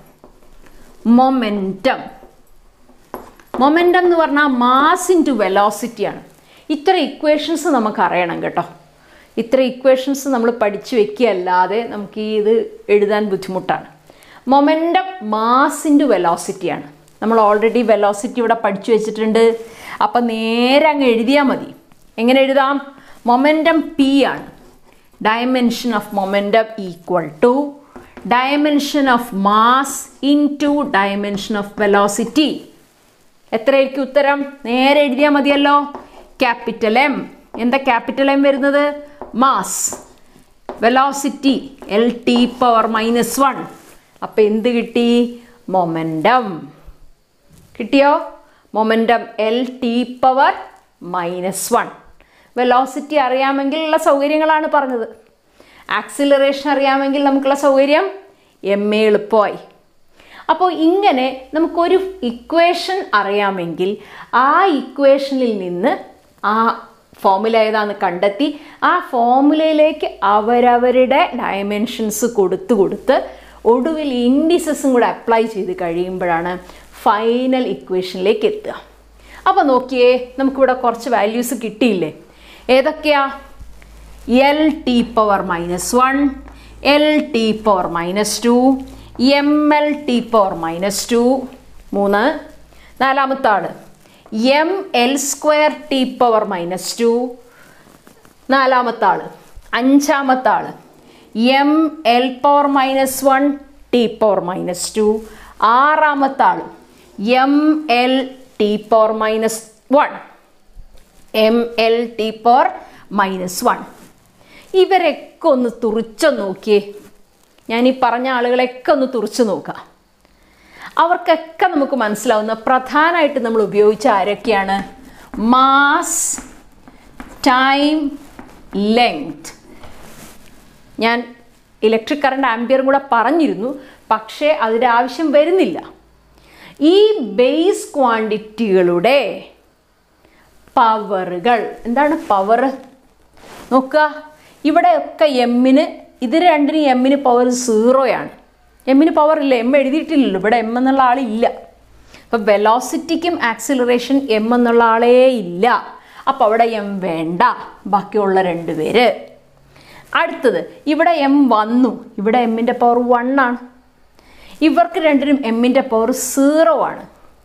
Speaker 1: മൊമെൻറ്റം മൊമെൻറ്റം എന്ന് പറഞ്ഞാൽ മാസ് ഇൻറ്റു വെലോസിറ്റിയാണ് ഇത്ര ഇക്വേഷൻസ് നമുക്ക് അറിയണം കേട്ടോ ഇത്ര ഇക്വേഷൻസ് നമ്മൾ പഠിച്ചു വെക്കുകയല്ലാതെ നമുക്ക് ഈ ഇത് എഴുതാൻ ബുദ്ധിമുട്ടാണ് മൊമെൻറ്റം മാസ് ഇൻറ്റു വെലോസിറ്റിയാണ് നമ്മൾ ഓൾറെഡി വെലോസിറ്റി ഇവിടെ പഠിച്ചു വെച്ചിട്ടുണ്ട് അപ്പം നേരെ അങ്ങ് എഴുതിയാൽ മതി എങ്ങനെ എഴുതാം മൊമെൻറ്റം പി ആണ് dimension of momentum equal to dimension of mass into dimension of velocity എത്രയായിരിക്കും ഉത്തരം നേരെ എഴുതിയാൽ മതിയല്ലോ ക്യാപിറ്റൽ എം എന്താ ക്യാപിറ്റൽ എം വരുന്നത് mass velocity L T power minus one അപ്പം എന്ത് കിട്ടി മൊമെൻറ്റം കിട്ടിയോ momentum L T power minus one velocity അറിയാമെങ്കിൽ ഉള്ള സൗകര്യങ്ങളാണ് പറഞ്ഞത് ആക്സിലറേഷൻ അറിയാമെങ്കിൽ നമുക്കുള്ള സൗകര്യം എം എ എളുപ്പമായി അപ്പോൾ ഇങ്ങനെ നമുക്കൊരു ഇക്വേഷൻ അറിയാമെങ്കിൽ ആ ഇക്വേഷനിൽ നിന്ന് ആ ഫോമുല ഏതാന്ന് കണ്ടെത്തി ആ ഫോമുലയിലേക്ക് അവരവരുടെ ഡയമെൻഷൻസ് കൊടുത്ത് കൊടുത്ത് ഒടുവിൽ ഇൻഡിസസും കൂടെ അപ്ലൈ ചെയ്ത് കഴിയുമ്പോഴാണ് ഫൈനൽ ഇക്വേഷനിലേക്ക് എത്തുക അപ്പോൾ നോക്കിയേ നമുക്കിവിടെ കുറച്ച് വാല്യൂസ് കിട്ടിയില്ലേ ഏതൊക്കെയാ L T power minus one L T power minus two M L T power minus two മൂന്ന് നാലാമത്തെ ആള് M L square T power minus two നാലാമത്തെ ആള് അഞ്ചാമത്തെ ആള് M L power minus one T power minus two ആറാമത്തെ ആള് M L T power minus one M L T power minus one ഇവരൊക്കെ ഒന്ന് തുറിച്ചു നോക്കിയേ ഞാൻ ഈ പറഞ്ഞ ആളുകളെയൊക്കെ ഒന്ന് തുറിച്ചു നോക്കാം അവർക്കൊക്കെ നമുക്ക് മനസ്സിലാവുന്ന പ്രധാനമായിട്ട് നമ്മൾ ഉപയോഗിച്ച ആരൊക്കെയാണ് മാസ് ടൈം ലെങ്ത് ഞാൻ ഇലക്ട്രിക് കറണ്ട് ആംബിയറും കൂടെ പറഞ്ഞിരുന്നു പക്ഷേ അതിൻ്റെ ആവശ്യം വരുന്നില്ല ഈ ബേസ് ക്വാണ്ടിറ്റികളുടെ പവറുകൾ എന്താണ് പവർ നോക്കുക ഇവിടെയൊക്കെ എമ്മിന് ഇത് രണ്ടിനും എമ്മിന് പവർ സീറോയാണ് എമ്മിന് പവർ ഇല്ല എം എഴുതിയിട്ടില്ലല്ലോ ഇവിടെ എം എന്നുള്ള ആളില്ല അപ്പോൾ വെലോസിറ്റിക്കും ആക്സിലറേഷൻ എം എന്നുള്ള ആളേ ഇല്ല അപ്പോൾ അവിടെ എം വേണ്ട ബാക്കിയുള്ള രണ്ട് പേര് അടുത്തത് ഇവിടെ എം വന്നു ഇവിടെ എമ്മിൻ്റെ പവർ വൺ ആണ് ഇവർക്ക് രണ്ടിനും എമ്മിൻ്റെ പവർ സീറോ ആണ്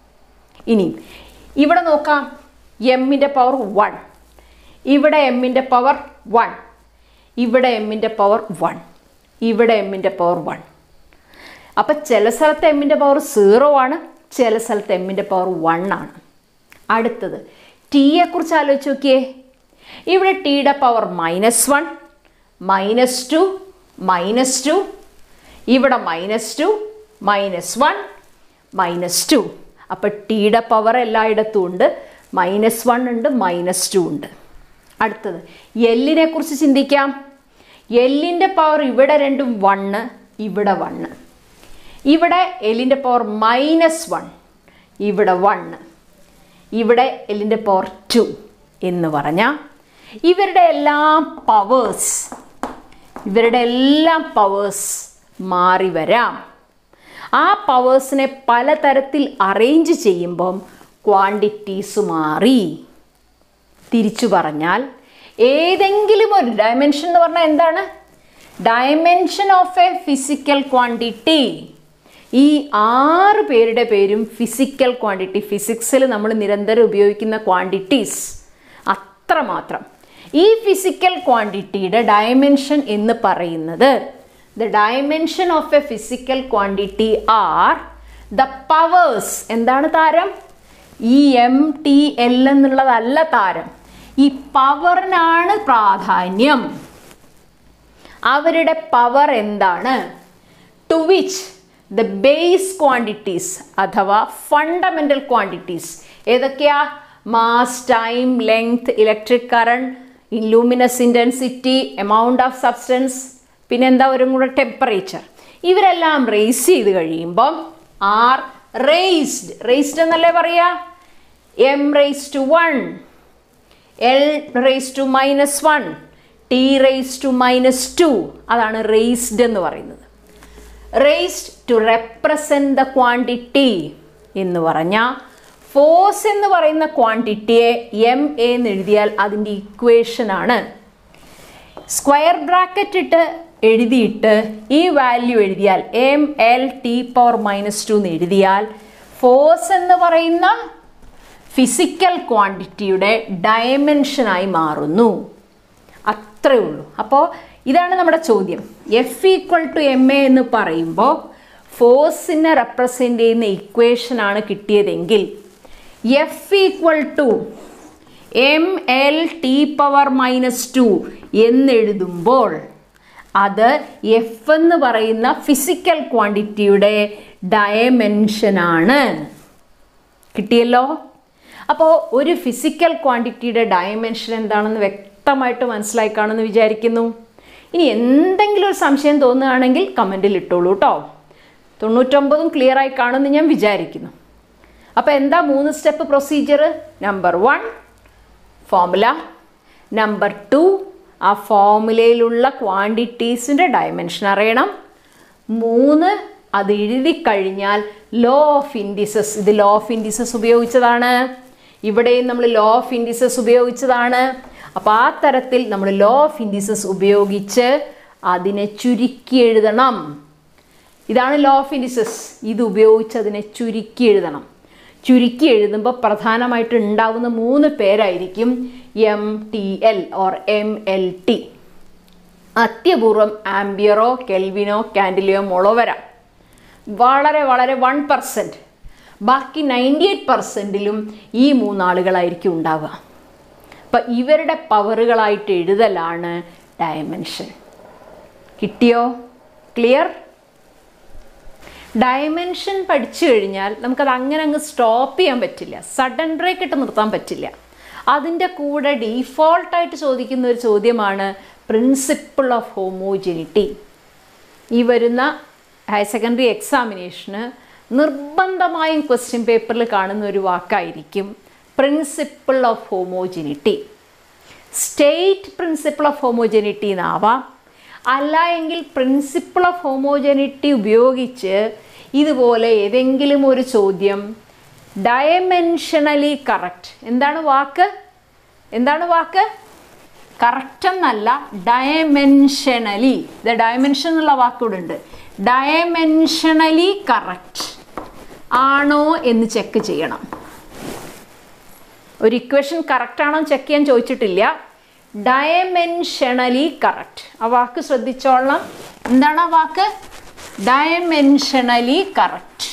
Speaker 1: ഇനി ഇവിടെ നോക്കാം എമ്മിൻ്റെ പവർ വൺ ഇവിടെ എമ്മിൻ്റെ പവർ വൺ ഇവിടെ എമ്മിൻ്റെ പവർ വൺ ഇവിടെ എമ്മിൻ്റെ പവർ വൺ അപ്പം ചില സ്ഥലത്ത് എമ്മിൻ്റെ പവർ സീറോ ആണ് ചില സ്ഥലത്ത് എമ്മിൻ്റെ പവർ വൺ ആണ് അടുത്തത് ടീയെ കുറിച്ച് ആലോചിച്ച് നോക്കിയേ ഇവിടെ ടീയുടെ power minus one minus two minus two ഇവിടെ minus two minus one minus two അപ്പോൾ ടീയുടെ പവർ എല്ലായിടത്തും ഉണ്ട് മൈനസ് വൺ ഉണ്ട് മൈനസ് ടു ഉണ്ട് അടുത്തത് എല്ലിനെ കുറിച്ച് ചിന്തിക്കാം എല്ലിൻ്റെ പവർ ഇവിടെ രണ്ടും വണ്ണ് ഇവിടെ വണ്ണ് ഇവിടെ എല്ലിൻ്റെ പവർ മൈനസ് വൺ ഇവിടെ വണ്ണ് ഇവിടെ എല്ലിൻ്റെ പവർ ടു എന്ന് പറഞ്ഞാൽ ഇവരുടെ എല്ലാം പവേഴ്സ് ഇവരുടെ എല്ലാം പവേഴ്സ് മാറി വരാം ആ പവേഴ്സിനെ പലതരത്തിൽ അറേഞ്ച് ചെയ്യുമ്പം ക്വാണ്ടിറ്റീസ് മാറി തിരിച്ചു പറഞ്ഞാൽ ഏതെങ്കിലും ഒരു ഡയമെൻഷൻ എന്ന് പറഞ്ഞാൽ എന്താണ് dimension of a physical quantity ഈ ആറ് പേരുടെ പേരും ഫിസിക്കൽ ക്വാണ്ടിറ്റി ഫിസിക്സിൽ നമ്മൾ നിരന്തരം ഉപയോഗിക്കുന്ന ക്വാണ്ടിറ്റീസ് അത്രമാത്രം ഈ ഫിസിക്കൽ ക്വാണ്ടിറ്റിയുടെ ഡയമെൻഷൻ എന്ന് പറയുന്നത് the dimension of a physical quantity are the powers എന്താണ് താരം ഈ എം ടി എൽ എന്നുള്ളതല്ല താരം ഈ പവറിനാണ് പ്രാധാന്യം അവരുടെ പവർ എന്താണ് to which the base quantities അഥവാ ഫണ്ടമെൻ്റൽ ക്വാണ്ടിറ്റീസ് ഏതൊക്കെയാ mass time length electric current luminous intensity amount of substance പിന്നെ എന്താ ഒരു കൂടെ ടെമ്പറേച്ചർ ഇവരെല്ലാം റേസ് ചെയ്ത് കഴിയുമ്പം ആർ റേസ്ഡ് റേസ്ഡ് എന്നല്ലേ പറയാ M raise to one L raise to minus one T raise to minus two അതാണ് റേസ്ഡ് എന്ന് പറയുന്നത് raised to represent the quantity എന്ന് പറഞ്ഞാൽ ഫോഴ്സ് എന്ന് പറയുന്ന ക്വാണ്ടിറ്റിയെ എം എ എന്ന് എഴുതിയാൽ അതിൻ്റെ ഇക്വേഷനാണ് സ്ക്വയർ ബ്രാക്കറ്റ് ഇട്ട് എഴുതിയിട്ട് ഈ വാല്യൂ എഴുതിയാൽ M L T power minus two എന്ന് എഴുതിയാൽ ഫോഴ്സ് എന്ന് പറയുന്ന ഫിസിക്കൽ ക്വാണ്ടിറ്റിയുടെ ഡയമെൻഷനായി മാറുന്നു അത്രേ ഉള്ളൂ അപ്പോൾ ഇതാണ് നമ്മുടെ ചോദ്യം F equal to M A എന്ന് പറയുമ്പോൾ ഫോഴ്സിനെ റെപ്രസെൻ്റ് ചെയ്യുന്ന ഇക്വേഷനാണ് കിട്ടിയതെങ്കിൽ F equal to M L T power minus two എന്നെഴുതുമ്പോൾ അത് എഫ് എന്ന് പറയുന്ന ഫിസിക്കൽ ക്വാണ്ടിറ്റിയുടെ ഡയമെൻഷനാണ് കിട്ടിയല്ലോ അപ്പോൾ ഒരു ഫിസിക്കൽ ക്വാണ്ടിറ്റിയുടെ ഡയമെൻഷൻ എന്താണെന്ന് വ്യക്തമായിട്ട് മനസ്സിലായി കാണുമെന്ന് വിചാരിക്കുന്നു ഇനി എന്തെങ്കിലും ഒരു സംശയം തോന്നുകയാണെങ്കിൽ കമൻറ്റിൽ ഇട്ടോളൂ കേട്ടോ തൊണ്ണൂറ്റൊമ്പതും ക്ലിയർ ആയി കാണുമെന്ന് ഞാൻ വിചാരിക്കുന്നു അപ്പോൾ എന്താ മൂന്ന് step procedure number one formula number two ആ ഫോമുലയിലുള്ള ക്വാണ്ടിറ്റീസിൻ്റെ ഡയമെൻഷൻ അറിയണം മൂന്ന് അത് എഴുതി കഴിഞ്ഞാൽ ലോ ഓഫ് ഇൻഡിസസ് ഇത് ലോ ഓഫ് ഇൻഡിസസ് ഉപയോഗിച്ചതാണ് ഇവിടെയും നമ്മൾ ലോ ഓഫ് ഇൻഡിസസ് ഉപയോഗിച്ചതാണ് അപ്പോൾ ആ തരത്തിൽ നമ്മൾ ലോ ഓഫ് ഇൻഡിസസ് ഉപയോഗിച്ച് അതിനെ ചുരുക്കി എഴുതണം ഇതാണ് ലോ ഓഫ് ഇൻഡിസസ് ഇത് ഉപയോഗിച്ച് അതിനെ ചുരുക്കി എഴുതണം ചുരുക്കി എഴുതുമ്പോൾ പ്രധാനമായിട്ട് ഉണ്ടാവുന്ന മൂന്ന് പേരായിരിക്കും M T L or M L T അത്യപൂർവം ആംബിയറോ കെൽവിനോ കാൻഡിലിയോ മോളോ വരാം വളരെ വളരെ വൺ പെർസെൻറ്റ് ബാക്കി നയൻറ്റി എയ്റ്റ് പെർസെൻറ്റിലും ഈ മൂന്നാളുകളായിരിക്കും ഉണ്ടാവുക അപ്പം ഇവരുടെ പവറുകളായിട്ട് എഴുതലാണ് ഡയമെൻഷൻ കിട്ടിയോ ക്ലിയർ ഡയമെൻഷൻ പഠിച്ചു കഴിഞ്ഞാൽ നമുക്കത് അങ്ങനെ അങ്ങ് സ്റ്റോപ്പ് ചെയ്യാൻ പറ്റില്ല സഡൻ ബ്രേക്ക് ഇട്ട് നിർത്താൻ പറ്റില്ല അതിൻ്റെ കൂടെ ഡീഫോൾട്ടായിട്ട് ചോദിക്കുന്ന ഒരു ചോദ്യമാണ് പ്രിൻസിപ്പിൾ ഓഫ് ഹോമോജനിറ്റി ഈ വരുന്ന ഹയർ സെക്കൻഡറി എക്സാമിനേഷന് നിർബന്ധമായും ക്വസ്റ്റ്യൻ പേപ്പറിൽ കാണുന്ന ഒരു വാക്കായിരിക്കും principle of homogeneity state principle of homogeneity എന്നാവാം അല്ല എങ്കിൽ പ്രിൻസിപ്പിൾ ഓഫ് ഹോമോജനിറ്റി ഉപയോഗിച്ച് ഇതുപോലെ ഏതെങ്കിലും ഒരു ചോദ്യം ഡയമെൻഷണലി കറക്റ്റ് എന്താണ് വാക്ക് എന്താണ് വാക്ക് കറക്റ്റ് എന്നല്ല ഡയമെൻഷനലി ഇത് ഡയമെൻഷൻ എന്നുള്ള വാക്കിവിടെ ഉണ്ട് ഡയമെൻഷണലി കറക്റ്റ് ആണോ എന്ന് ചെക്ക് ചെയ്യണം ഒരു ഇക്വേഷൻ കറക്റ്റ് ആണോ ചെക്ക് ചെയ്യാൻ ചോദിച്ചിട്ടില്ല ഡയമെൻഷണലി കറക്റ്റ് ആ വാക്ക് ശ്രദ്ധിച്ചോളണം എന്താണ് ആ വാക്ക് ഡയമെൻഷണലി കറക്റ്റ്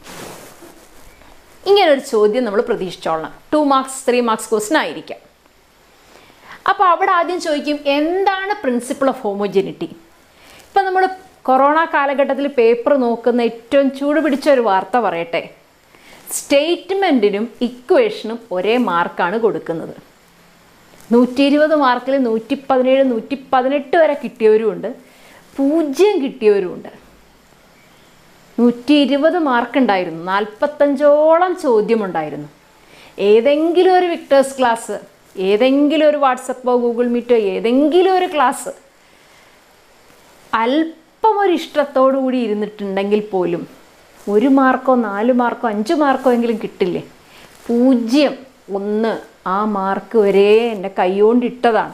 Speaker 1: ഇങ്ങനെ ഒരു ചോദ്യം നമ്മൾ പ്രതീക്ഷിച്ചോളണം two marks three marks question ആയിരിക്കാം അപ്പോൾ അവിടെ ആദ്യം ചോദിക്കും എന്താണ് പ്രിൻസിപ്പിൾ ഓഫ് ഹോമോജനിറ്റി ഇപ്പം നമ്മൾ കൊറോണ കാലഘട്ടത്തിൽ പേപ്പർ നോക്കുന്ന ഏറ്റവും ചൂട് പിടിച്ച ഒരു വാർത്ത പറയട്ടെ സ്റ്റേറ്റ്മെൻറ്റിനും ഇക്വേഷനും ഒരേ മാർക്കാണ് കൊടുക്കുന്നത് നൂറ്റി ഇരുപത് മാർക്കിൽ നൂറ്റി പതിനേഴ് നൂറ്റി പതിനെട്ട് വരെ കിട്ടിയവരുമുണ്ട് പൂജ്യം കിട്ടിയവരുമുണ്ട് നൂറ്റി ഇരുപത് മാർക്ക് ഉണ്ടായിരുന്നു നാൽപ്പത്തഞ്ചോളം ചോദ്യമുണ്ടായിരുന്നു ഏതെങ്കിലും ഒരു വിക്ടേഴ്സ് ക്ലാസ് ഏതെങ്കിലും ഒരു വാട്സപ്പോ ഗൂഗിൾ മീറ്റോ ഏതെങ്കിലും ഒരു ക്ലാസ് അല്പം ഒരു ഇഷ്ടത്തോടു കൂടി ഇരുന്നിട്ടുണ്ടെങ്കിൽ പോലും ഒരു മാർക്കോ നാല് മാർക്കോ അഞ്ച് മാർക്കോ എങ്കിലും കിട്ടില്ലേ പൂജ്യം ഒന്ന് ആ മാർക്ക് വരെ എൻ്റെ കൈകൊണ്ട് ഇട്ടതാണ്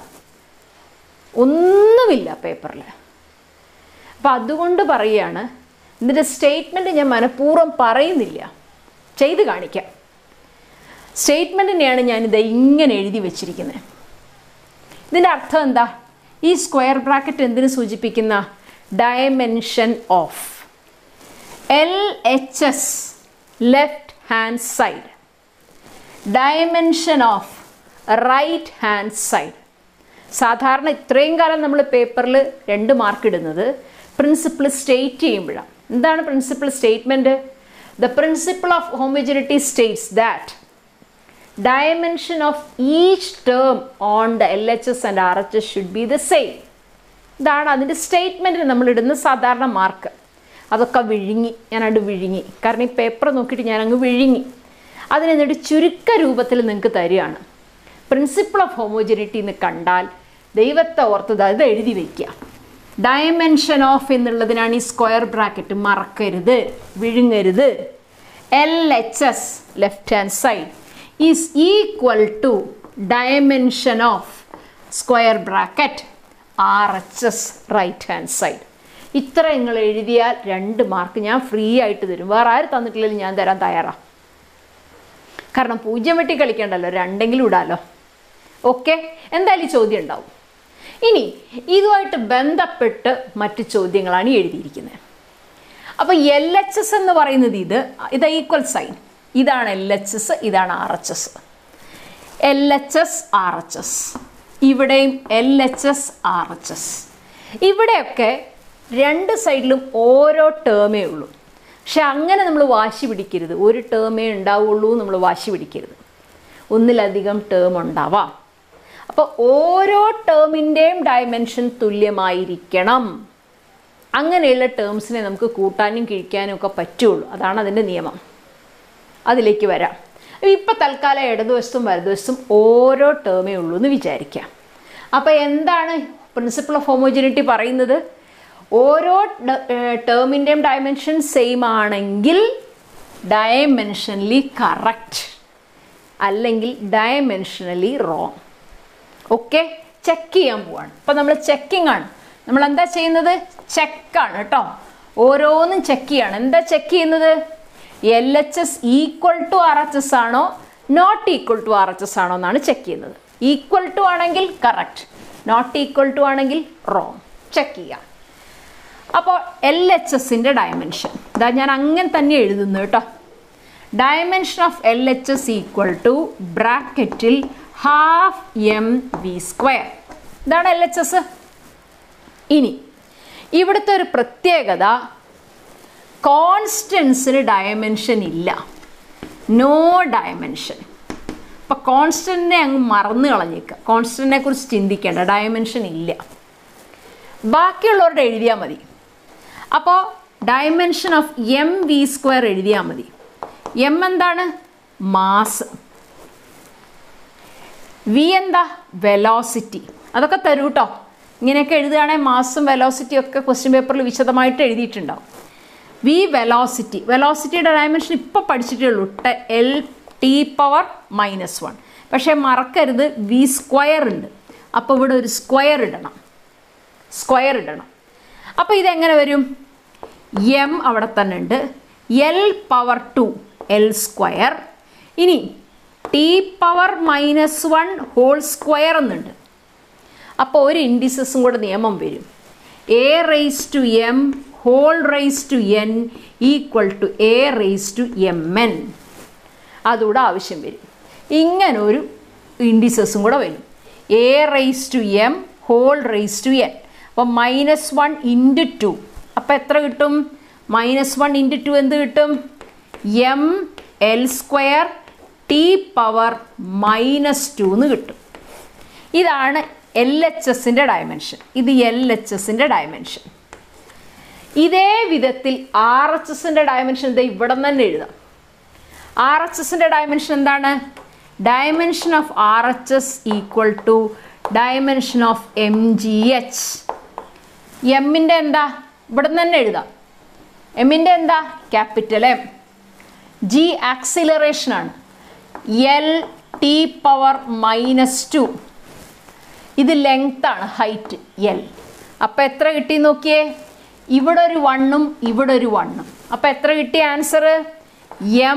Speaker 1: ഒന്നുമില്ല പേപ്പറിൽ അപ്പം അതുകൊണ്ട് പറയുകയാണ് ഇതിൻ്റെ സ്റ്റേറ്റ്മെൻറ്റ് ഞാൻ മനഃപൂർവ്വം പറയുന്നില്ല ചെയ്ത് കാണിക്കാം സ്റ്റേറ്റ്മെൻറ്റിനെയാണ് ഞാനിത് ഇങ്ങനെ എഴുതി വെച്ചിരിക്കുന്നത് ഇതിൻ്റെ അർത്ഥം എന്താ ഈ സ്ക്വയർ ബ്രാക്കറ്റ് എന്തിനു സൂചിപ്പിക്കുന്ന dimension of L H S left hand side dimension of right hand side സാധാരണ ഇത്രയും കാലം നമ്മൾ പേപ്പറിൽ രണ്ട് മാർക്ക് ഇടുന്നത് പ്രിൻസിപ്പിൾ സ്റ്റേറ്റ് ചെയ്യുമ്പോഴാണ് എന്താണ് principle statement the principle of homogeneity states that dimension of each term on the LHS and RHS should be the same ഇതാണ് അതിൻ്റെ സ്റ്റേറ്റ്മെൻറ്റിന് നമ്മൾ ഇടുന്ന സാധാരണ മാർക്ക് അതൊക്കെ വിഴുങ്ങി ഞാനത് വിഴുങ്ങി കാരണം ഈ പേപ്പർ നോക്കിയിട്ട് ഞാനങ്ങ് വിഴുങ്ങി അതിനെന്നിട്ട് ചുരുക്ക രൂപത്തിൽ നിങ്ങൾക്ക് തരികയാണ് പ്രിൻസിപ്പിൾ ഓഫ് ഹോമോജനിറ്റി എന്ന് കണ്ടാൽ ദൈവത്തെ ഓർത്തത് അത് എഴുതി വയ്ക്കുക ഡയമെൻഷൻ ഓഫ് എന്നുള്ളതിനാണ് ഈ സ്ക്വയർ ബ്രാക്കറ്റ് മറക്കരുത് വിഴുങ്ങരുത് L H S left hand side is equal to dimension of square bracket R H S right hand side ഇത്ര നിങ്ങൾ എഴുതിയാൽ രണ്ട് മാർക്ക് ഞാൻ ഫ്രീ ആയിട്ട് തരും വേറെ ആര് തന്നിട്ടില്ലെങ്കിൽ ഞാൻ തരാൻ തയ്യാറാണ് കാരണം പൂജ്യം വെട്ടി കളിക്കണ്ടല്ലോ രണ്ടെങ്കിലും ഇടാലോ ഓക്കെ എന്തായാലും ഈ ചോദ്യം ഉണ്ടാവും ഇനി ഇതുമായിട്ട് ബന്ധപ്പെട്ട് മറ്റ് ചോദ്യങ്ങളാണ് ഈ എഴുതിയിരിക്കുന്നത് അപ്പോൾ എൽ എച്ച് എസ് എന്ന് പറയുന്നത് ഇത് ഇത് ഈക്വൽ സൈൻ ഇതാണ് എൽ എച്ച് എസ് ഇതാണ് R H S L H S R H S ഇവിടെയും L H S R H S ഇവിടെയൊക്കെ രണ്ട് സൈഡിലും ഓരോ ടേമേ ഉള്ളൂ പക്ഷെ അങ്ങനെ നമ്മൾ വാശി പിടിക്കരുത് ഒരു ടേമേ ഉണ്ടാവുള്ളൂ നമ്മൾ വാശി പിടിക്കരുത് ഒന്നിലധികം ടേം ഉണ്ടാവാം അപ്പോൾ ഓരോ ടേമിൻ്റെയും ഡയമെൻഷൻ തുല്യമായിരിക്കണം അങ്ങനെയുള്ള ടേംസിനെ നമുക്ക് കൂട്ടാനും കിഴിക്കാനും ഒക്കെ പറ്റുള്ളൂ അതാണ് അതിൻ്റെ നിയമം അതിലേക്ക് വരാം ഇപ്പം തൽക്കാലം ഇടതുവശത്തും വലതുവശത്തും ഓരോ ടേമേ ഉള്ളൂ എന്ന് വിചാരിക്കാം അപ്പോൾ എന്താണ് പ്രിൻസിപ്പിൾ ഓഫ് ഹോമോജിനിറ്റി പറയുന്നത് ഓരോ ടേമിൻ്റെയും ഡയമെൻഷൻ സെയിം ആണെങ്കിൽ ഡയമെൻഷനലി കറക്റ്റ് അല്ലെങ്കിൽ ഡയമെൻഷനലി റോങ് ഓക്കെ ചെക്ക് ചെയ്യാൻ പോവാണ് അപ്പം നമ്മൾ ചെക്കിംഗ് ആണ് നമ്മൾ എന്താ ചെയ്യുന്നത് ചെക്കാണ് കേട്ടോ ഓരോന്നും ചെക്ക് ചെയ്യാണ് എന്താ ചെക്ക് ചെയ്യുന്നത് L H S equal to R H S ആണോ not equal to R H S ആണോ എന്നാണ് ചെക്ക് ചെയ്യുന്നത് ഈക്വൽ ടു ആണെങ്കിൽ കറക്റ്റ് നോട്ട് ഈക്വൽ ടു ആണെങ്കിൽ റോങ് ചെക്ക് ചെയ്യാം അപ്പോൾ എൽ എച്ച് എസിൻ്റെ ഡയമെൻഷൻ ഇതാ ഞാൻ അങ്ങനെ തന്നെ എഴുതുന്നു കേട്ടോ dimension of L H S equal to ബ്രാക്കറ്റിൽ ഹാഫ് എം വി സ്ക്വയർ ഇതാണ് എൽ എച്ച് എസ് ഇനി ഇവിടുത്തെ ഒരു പ്രത്യേകത കോൺസ്റ്റൻസിന് ഡയമെൻഷൻ ഇല്ല നോ ഡയമെൻഷൻ അപ്പം കോൺസ്റ്റൻറ്റിനെ അങ്ങ് മറന്നു കളഞ്ഞേക്കുക കോൺസ്റ്റൻറ്റിനെ കുറിച്ച് ചിന്തിക്കേണ്ട ഡയമെൻഷൻ ഇല്ല ബാക്കിയുള്ളവരുടെ എഴുതിയാൽ മതി അപ്പോൾ dimension of M V square എഴുതിയാൽ മതി എം എന്താണ് മാസ് വി എന്താ വെലോസിറ്റി അതൊക്കെ തരൂ കേട്ടോ ഇങ്ങനെയൊക്കെ എഴുതുകയാണെങ്കിൽ മാസും വെലോസിറ്റി ഒക്കെ ക്വസ്റ്റ്യൻ പേപ്പറിൽ വിശദമായിട്ട് എഴുതിയിട്ടുണ്ടാവും വി വെലോസിറ്റി വെലോസിറ്റിയുടെ ഡയമെൻഷൻ ഇപ്പോൾ പഠിച്ചിട്ടേ ഉള്ളൂ L T power minus one പക്ഷേ മറക്കരുത് വി സ്ക്വയർ ഉണ്ട് അപ്പോൾ ഇവിടെ ഒരു സ്ക്വയർ ഇടണം സ്ക്വയർ ഇടണം അപ്പോൾ ഇതെങ്ങനെ വരും എം അവിടെ തന്നെ ഉണ്ട് L power two L square ഇനി T power minus one whole square എന്നുണ്ട് അപ്പോൾ ഒരു ഇൻഡിസസും കൂടെ നിയമം വരും A raise to M whole raise to N equal to A raise to M N അതുകൂടെ ആവശ്യം വരും ഇങ്ങനെ ഒരു ഇൻഡിസസും കൂടെ വരും A raise to M whole raise to N അപ്പോൾ മൈനസ് വൺ ഇൻറ്റു ടു അപ്പോൾ എത്ര കിട്ടും മൈനസ് വൺ ഇൻറ്റു ടു എന്ത് കിട്ടും M L square T power minus two എന്ന് കിട്ടും ഇതാണ് എൽ എച്ച് എസിൻ്റെ ഡയമെൻഷൻ ഇത് എൽ എച്ച് എസിൻ്റെ ഡയമെൻഷൻ ഇതേ വിധത്തിൽ ആർ എച്ച് എസിൻ്റെ ഡയമെൻഷൻ ഇത് ഇവിടെ നിന്ന് തന്നെ എഴുതാം ആർ എച്ച് എസിൻ്റെ ഡയമെൻഷൻ എന്താണ് dimension of R H S equal to dimension of M G H എമ്മിൻ്റെ എന്താ ഇവിടെ നിന്ന് തന്നെ എഴുതാം എമ്മിൻ്റെ എന്താ ക്യാപിറ്റൽ എം ജി ആക്സിലറേഷൻ ആണ് L T power minus two ഇത് ലെങ്ത് ആണ് ഹൈറ്റ് എൽ അപ്പോൾ എത്ര കിട്ടി നോക്കിയേ ഇവിടെ ഒരു വണ്ണും ഇവിടെ ഒരു വണ്ണും അപ്പോൾ എത്ര കിട്ടിയ ആൻസർ എം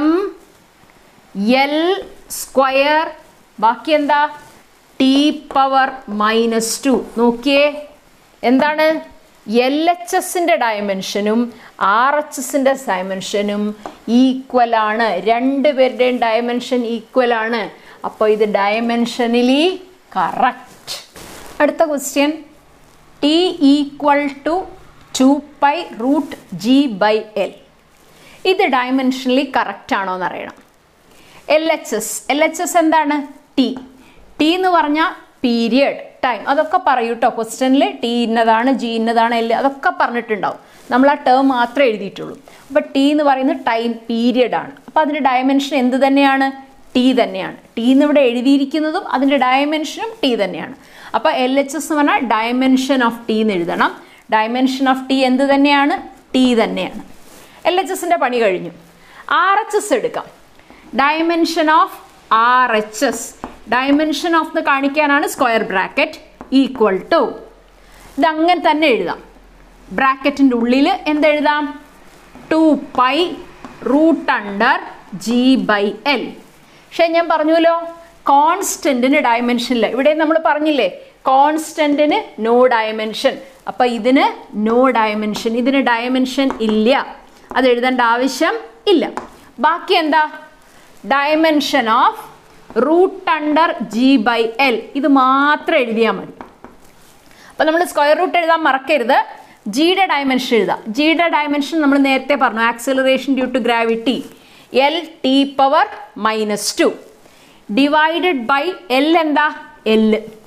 Speaker 1: എൽ സ്ക്വയർ ബാക്കി എന്താ ടി പവർ മൈനസ് ടു നോക്കിയേ എന്താണ് എൽ എച്ച് എസിൻ്റെ ഡയമെൻഷനും ആർ എച്ച് എസിൻ്റെ ഡയമെൻഷനും ഈക്വൽ ആണ് രണ്ട് പേരുടെയും ഡയമെൻഷൻ ഈക്വൽ ആണ് അപ്പോൾ ഇത് ഡയമെൻഷനലി കറക്റ്റ് അടുത്ത question T equal to two pi root G by L ഇത് ഡയമെൻഷനലി കറക്റ്റ് ആണോ എന്ന് അറിയണം L H S L H S എന്താണ് ടി ടി എന്ന് പറഞ്ഞാൽ പീരിയഡ് ടൈം അതൊക്കെ പറയൂ കേട്ടോ ക്വസ്റ്റ്യനിൽ ടി ഇന്നതാണ് ജി ഇന്നതാണ് എൽ അതൊക്കെ പറഞ്ഞിട്ടുണ്ടാവും നമ്മൾ ആ ടേം മാത്രമേ എഴുതിയിട്ടുള്ളൂ അപ്പോൾ ടി എന്ന് പറയുന്നത് ടൈം പീരിയഡ് ആണ് അപ്പോൾ അതിൻ്റെ ഡയമെൻഷൻ എന്ത് തന്നെയാണ് ടി തന്നെയാണ് ടി എന്ന് ഇവിടെ എഴുതിയിരിക്കുന്നതും അതിൻ്റെ ഡയമെൻഷനും ടി തന്നെയാണ് അപ്പോൾ എൽ എച്ച് എസ് എന്ന് പറഞ്ഞാൽ ഡയമെൻഷൻ ഓഫ് ടി എന്ന് എഴുതണം ഡയമെൻഷൻ ഓഫ് ടി എന്ത് തന്നെയാണ് ടി തന്നെയാണ് എൽ എച്ച് എസിൻ്റെ പണി കഴിഞ്ഞു ആർ എച്ച് എസ് എടുക്കാം dimension of R H S dimension of എന്ന് കാണിക്കാനാണ് സ്ക്വയർ ബ്രാക്കറ്റ് ഈക്വൽ ടു ഇത് അങ്ങനെ തന്നെ എഴുതാം ബ്രാക്കറ്റിൻ്റെ ഉള്ളിൽ എന്തെഴുതാം two pi root under G by L പക്ഷേ ഞാൻ പറഞ്ഞല്ലോ കോൺസ്റ്റൻറ്റിന് ഡയമെൻഷൻ ഇല്ല ഇവിടെ നമ്മൾ പറഞ്ഞില്ലേ കോൺസ്റ്റൻറ്റിന് നോ ഡയമെൻഷൻ അപ്പം ഇതിന് നോ ഡയമെൻഷൻ ഇതിന് ഡയമെൻഷൻ ഇല്ല അത് എഴുതേണ്ട ആവശ്യം ഇല്ല ബാക്കി എന്താ dimension of root under G by L ഇത് മാത്രം എഴുതിയാൽ മതി അപ്പം നമ്മൾ സ്ക്വയർ റൂട്ട് എഴുതാൻ മറക്കരുത് ജിയുടെ ഡയമെൻഷൻ എഴുതാം ജിയുടെ ഡയമെൻഷൻ നമ്മൾ നേരത്തെ പറഞ്ഞു acceleration due to gravity L T power minus two divided by L എന്താ എൽ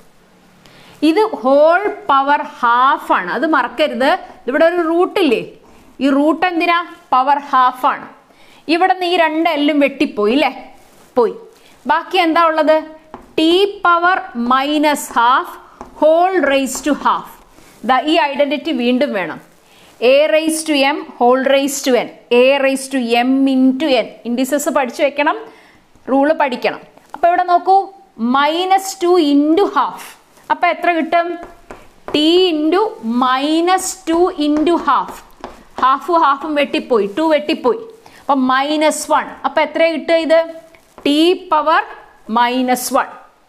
Speaker 1: ഇത് ഹോൾ പവർ ഹാഫ് ആണ് അത് മറക്കരുത് ഇവിടെ ഒരു റൂട്ടില്ലേ ഈ റൂട്ട് എന്തിനാ പവർ ഹാഫ് ആണ് ഇവിടെ നിന്ന് ഈ രണ്ട് എല്ലും വെട്ടിപ്പോയി അല്ലേ പോയി ബാക്കി എന്താ ഉള്ളത് T power minus half whole raise to half the ഈ ഐഡൻറ്റിറ്റി വീണ്ടും വേണം A raise to M whole raise to N A raise to M into N indices പഠിച്ചു വെക്കണം റൂള് പഠിക്കണം അപ്പോൾ ഇവിടെ നോക്കൂ മൈനസ് ടു ഇൻറ്റു ഹാഫ് അപ്പോൾ എത്ര കിട്ടും T into minus two into half ഹാഫും ഹാഫും വെട്ടിപ്പോയി ടു വെട്ടിപ്പോയി അപ്പം മൈനസ് വൺ അപ്പം എത്ര കിട്ടുക ഇത് T power minus one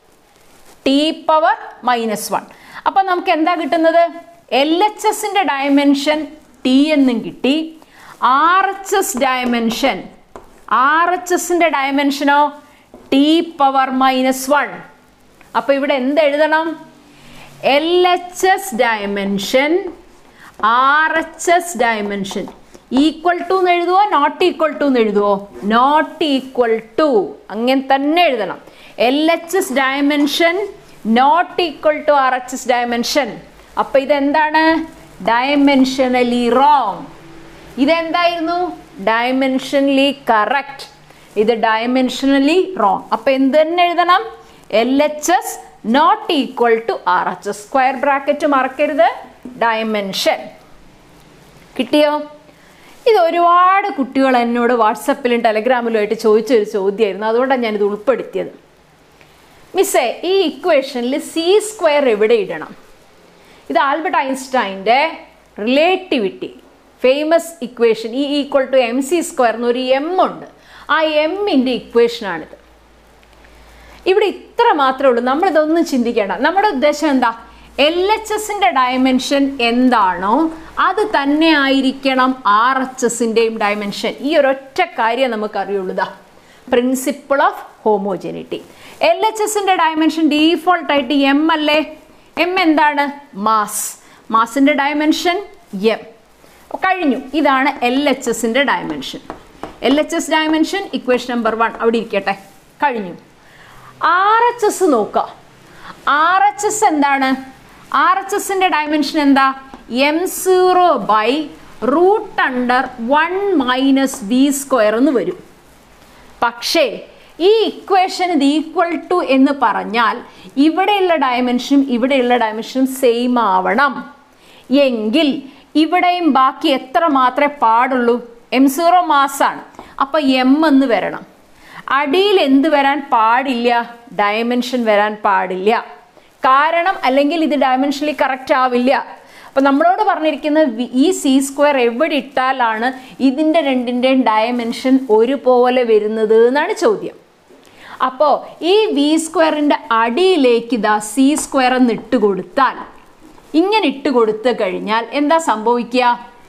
Speaker 1: T power minus one അപ്പം നമുക്ക് എന്താ കിട്ടുന്നത് എൽ എച്ച് എസിൻ്റെ ഡയമെൻഷൻ ടി എന്നും കിട്ടി R H S dimension R H എസിൻ്റെ ഡയമെൻഷനോ ടി പവർ മൈനസ് വൺ അപ്പോൾ ഇവിടെ എന്ത് എഴുതണം L H S dimension R H S dimension equal to എന്ന് എഴുതുവോ നോട്ട് ഈക്വൽ ടു എന്ന് എഴുതുവോ നോട്ട് ഈക്വൽ ടു അങ്ങനെ തന്നെ എഴുതണം L H S dimension not equal to R H S dimension അപ്പൊ ഇതെന്താണ് ഡയമെൻഷനലി റോങ് ഇതെന്തായിരുന്നു ഡയമെൻഷനലി കറക്റ്റ് ഇത് ഡയമെൻഷനലി റോങ് അപ്പൊ എന്ത് തന്നെ എഴുതണം L H S not equal to R H S square bracket മറക്കരുത് ഡയമെൻഷൻ കിട്ടിയോ ഇത് ഒരുപാട് കുട്ടികൾ എന്നോട് വാട്സപ്പിലും ടെലഗ്രാമിലും ആയിട്ട് ചോദിച്ചൊരു ചോദ്യമായിരുന്നു അതുകൊണ്ടാണ് ഞാനിത് ഉൾപ്പെടുത്തിയത് മിസ്സേ ഈ ഇക്വേഷനിൽ സി സ്ക്വയർ എവിടെ ഇടണം ഇത് ആൽബർട്ട് ഐൻസ്റ്റൈൻ്റെ relativity famous equation E equal to M C square എന്നൊരു എം ഉണ്ട് ആ എമ്മിൻ്റെ ഇക്വേഷനാണിത് ഇവിടെ ഇത്ര മാത്രമേ ഉള്ളൂ നമ്മളിതൊന്നും ചിന്തിക്കേണ്ട നമ്മുടെ ഉദ്ദേശം എന്താ എൽ എച്ച് എസിൻ്റെ ഡയമെൻഷൻ എന്താണോ അത് തന്നെ ആയിരിക്കണം ആർ എച്ച് എസിൻ്റെയും ഡയമെൻഷൻ ഈ ഒരൊറ്റ കാര്യം നമുക്ക് അറിയുള്ളൂതാ principle of homogeneity L H എസിൻ്റെ ഡയമെൻഷൻ ഡീഫോൾട്ട് ആയിട്ട് എം അല്ലേ എം എന്താണ് മാസ് മാസിൻ്റെ ഡയമെൻഷൻ എം കഴിഞ്ഞു ഇതാണ് എൽ എച്ച് എസിൻ്റെ dimension L H S dimension equation number one അവിടെ ഇരിക്കട്ടെ കഴിഞ്ഞു ആർ എച്ച് എസ് നോക്കുക ആർ എച്ച് എസ് എന്താണ് ആർ എച്ച് എസിൻ്റെ ഡയമെൻഷൻ എന്താ M zero by root under one minus V square എന്ന് വരും പക്ഷേ ഈ ഇക്വേഷൻ ഇത് ഈക്വൽ ടു എന്ന് പറഞ്ഞാൽ ഇവിടെയുള്ള ഡയമെൻഷനും ഇവിടെയുള്ള ഡയമെൻഷനും സെയിം ആവണം എങ്കിൽ ഇവിടെയും ബാക്കി എത്ര മാത്രമേ പാടുള്ളൂ എം സീറോ മാസാണ് അപ്പൊ എം എന്ന് വരണം അടിയിൽ എന്ത് വരാൻ പാടില്ല ഡയമെൻഷൻ വരാൻ പാടില്ല കാരണം അല്ലെങ്കിൽ ഇത് ഡയമെൻഷനലി കറക്റ്റ് ആവില്ല അപ്പൊ നമ്മളോട് പറഞ്ഞിരിക്കുന്ന ഈ സി സ്ക്വയർ എവിടെ ഇട്ടാലാണ് ഇതിൻ്റെ രണ്ടിൻ്റെയും ഡയമെൻഷൻ ഒരുപോലെ വരുന്നത് എന്നാണ് ചോദ്യം അപ്പോൾ ഈ വി സ്ക്വയറിൻ്റെ അടിയിലേക്ക് ഇതാ സി സ്ക്വയർ എന്ന് ഇട്ട് കൊടുത്താൽ ഇങ്ങനെ ഇട്ട് കൊടുത്തു കഴിഞ്ഞാൽ എന്താ സംഭവിക്കുക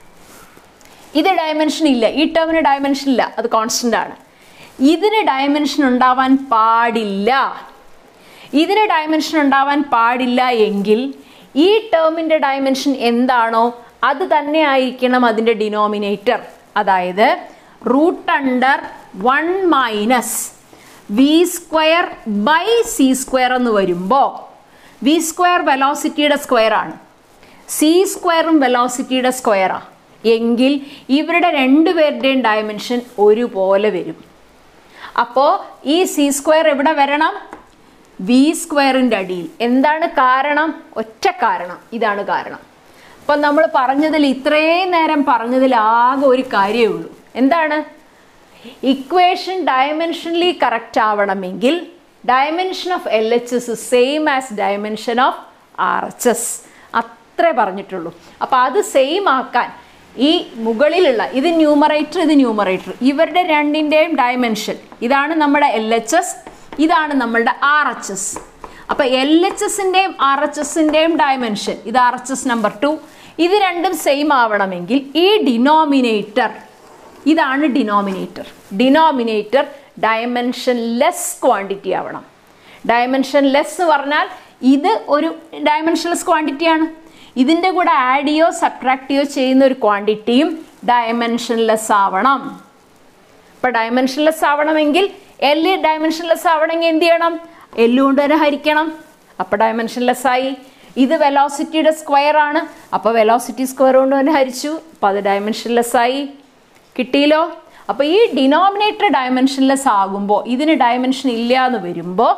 Speaker 1: ഇത് ഡയമെൻഷൻ ഇല്ല ഈ ടേമിന് ഡയമെൻഷൻ ഇല്ല അത് കോൺസ്റ്റന്റ് ആണ് ഇതിന് ഡയമെൻഷൻ ഉണ്ടാവാൻ പാടില്ല ഇതിന് ഡയമെൻഷൻ ഉണ്ടാവാൻ പാടില്ല എങ്കിൽ ഈ ടേമിൻ്റെ ഡയമെൻഷൻ എന്താണോ അത് തന്നെ ആയിരിക്കണം അതിൻ്റെ ഡിനോമിനേറ്റർ അതായത് root under one minus V square by C square എന്ന് വരുമ്പോൾ വി സ്ക്വയർ വെലോസിറ്റിയുടെ സ്ക്വയർ ആണ് സി സ്ക്വയറും വെലോസിറ്റിയുടെ സ്ക്വയറാണ് എങ്കിൽ ഇവരുടെ രണ്ടുപേരുടെയും ഡയമെൻഷൻ ഒരുപോലെ വരും അപ്പോൾ ഈ സി സ്ക്വയർ എവിടെ വരണം വി സ്ക്വയറിൻ്റെ അടിയിൽ എന്താണ് കാരണം ഒറ്റ കാരണം ഇതാണ് കാരണം അപ്പം നമ്മൾ പറഞ്ഞതിൽ ഇത്രയും നേരം പറഞ്ഞതിൽ ആകെ ഒരു കാര്യമേ ഉള്ളൂ എന്താണ് ഇക്വേഷൻ ഡയമെൻഷനലി കറക്റ്റ് ആവണമെങ്കിൽ dimension of L H S same as dimension of R H S അത്രേ പറഞ്ഞിട്ടുള്ളൂ അപ്പോൾ അത് സെയിം ആക്കാൻ ഈ മുകളിലുള്ള ഇത് ന്യൂമറേറ്റർ ഇത് ന്യൂമറേറ്റർ ഇവരുടെ രണ്ടിൻ്റെയും ഡയമെൻഷൻ ഇതാണ് നമ്മുടെ എൽ എച്ച് എസ് ഇതാണ് നമ്മളുടെ ആർ എച്ച് എസ് അപ്പോൾ എൽ എച്ച് എസിൻ്റെയും ആർ എച്ച് എസിൻ്റെയും ഡയമെൻഷൻ ഇത് R H S number two ഇത് രണ്ടും സെയിം ആവണമെങ്കിൽ ഈ ഡിനോമിനേറ്റർ ഇതാണ് denominator denominator dimensionless quantity ആവണം ഡയമെൻഷൻ ലെസ് എന്ന് പറഞ്ഞാൽ ഇത് ഒരു ഡയമെൻഷൻലെസ് ക്വാണ്ടിറ്റിയാണ് ഇതിൻ്റെ കൂടെ ആഡ് ചെയ്യോ സബ്ട്രാക്ട് ചെയ്യോ ചെയ്യുന്ന ഒരു ക്വാണ്ടിറ്റിയും ഡയമെൻഷൻലെസ് ആവണം ഇപ്പം ഡയമെൻഷൻലെസ് ആവണമെങ്കിൽ എല് ഡയമെൻഷൻലെസ് ആവണമെങ്കിൽ എന്ത് ചെയ്യണം എല്ല് കൊണ്ട് തന്നെ ഹരിക്കണം അപ്പോൾ ഡയമെൻഷൻലെസ് ആയി ഇത് വെലോസിറ്റിയുടെ സ്ക്വയർ ആണ് അപ്പോൾ വെലോസിറ്റി സ്ക്വയർ കൊണ്ട് തന്നെ ഹരിച്ചു അപ്പോൾ അത് ഡയമെൻഷൻലെസ് ആയി കിട്ടിയല്ലോ അപ്പോൾ ഈ ഡിനോമിനേറ്റർ ഡയമെൻഷൻലെസ് ആകുമ്പോൾ ഇതിന് ഡയമെൻഷൻ ഇല്ല എന്ന് വരുമ്പോൾ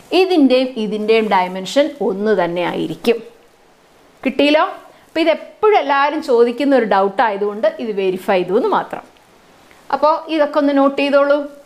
Speaker 1: ഇതിൻ്റെയും ഇതിൻ്റെയും ഡയമെൻഷൻ ഒന്ന് തന്നെ ആയിരിക്കും കിട്ടിയില്ലോ അപ്പോൾ ഇത് എപ്പോഴും എല്ലാവരും ചോദിക്കുന്ന ഒരു ഡൗട്ട് ആയതുകൊണ്ട് ഇത് വെരിഫൈ ചെയ്തു എന്ന് മാത്രം അപ്പോൾ ഇതൊക്കെ ഒന്ന് നോട്ട് ചെയ്തോളൂ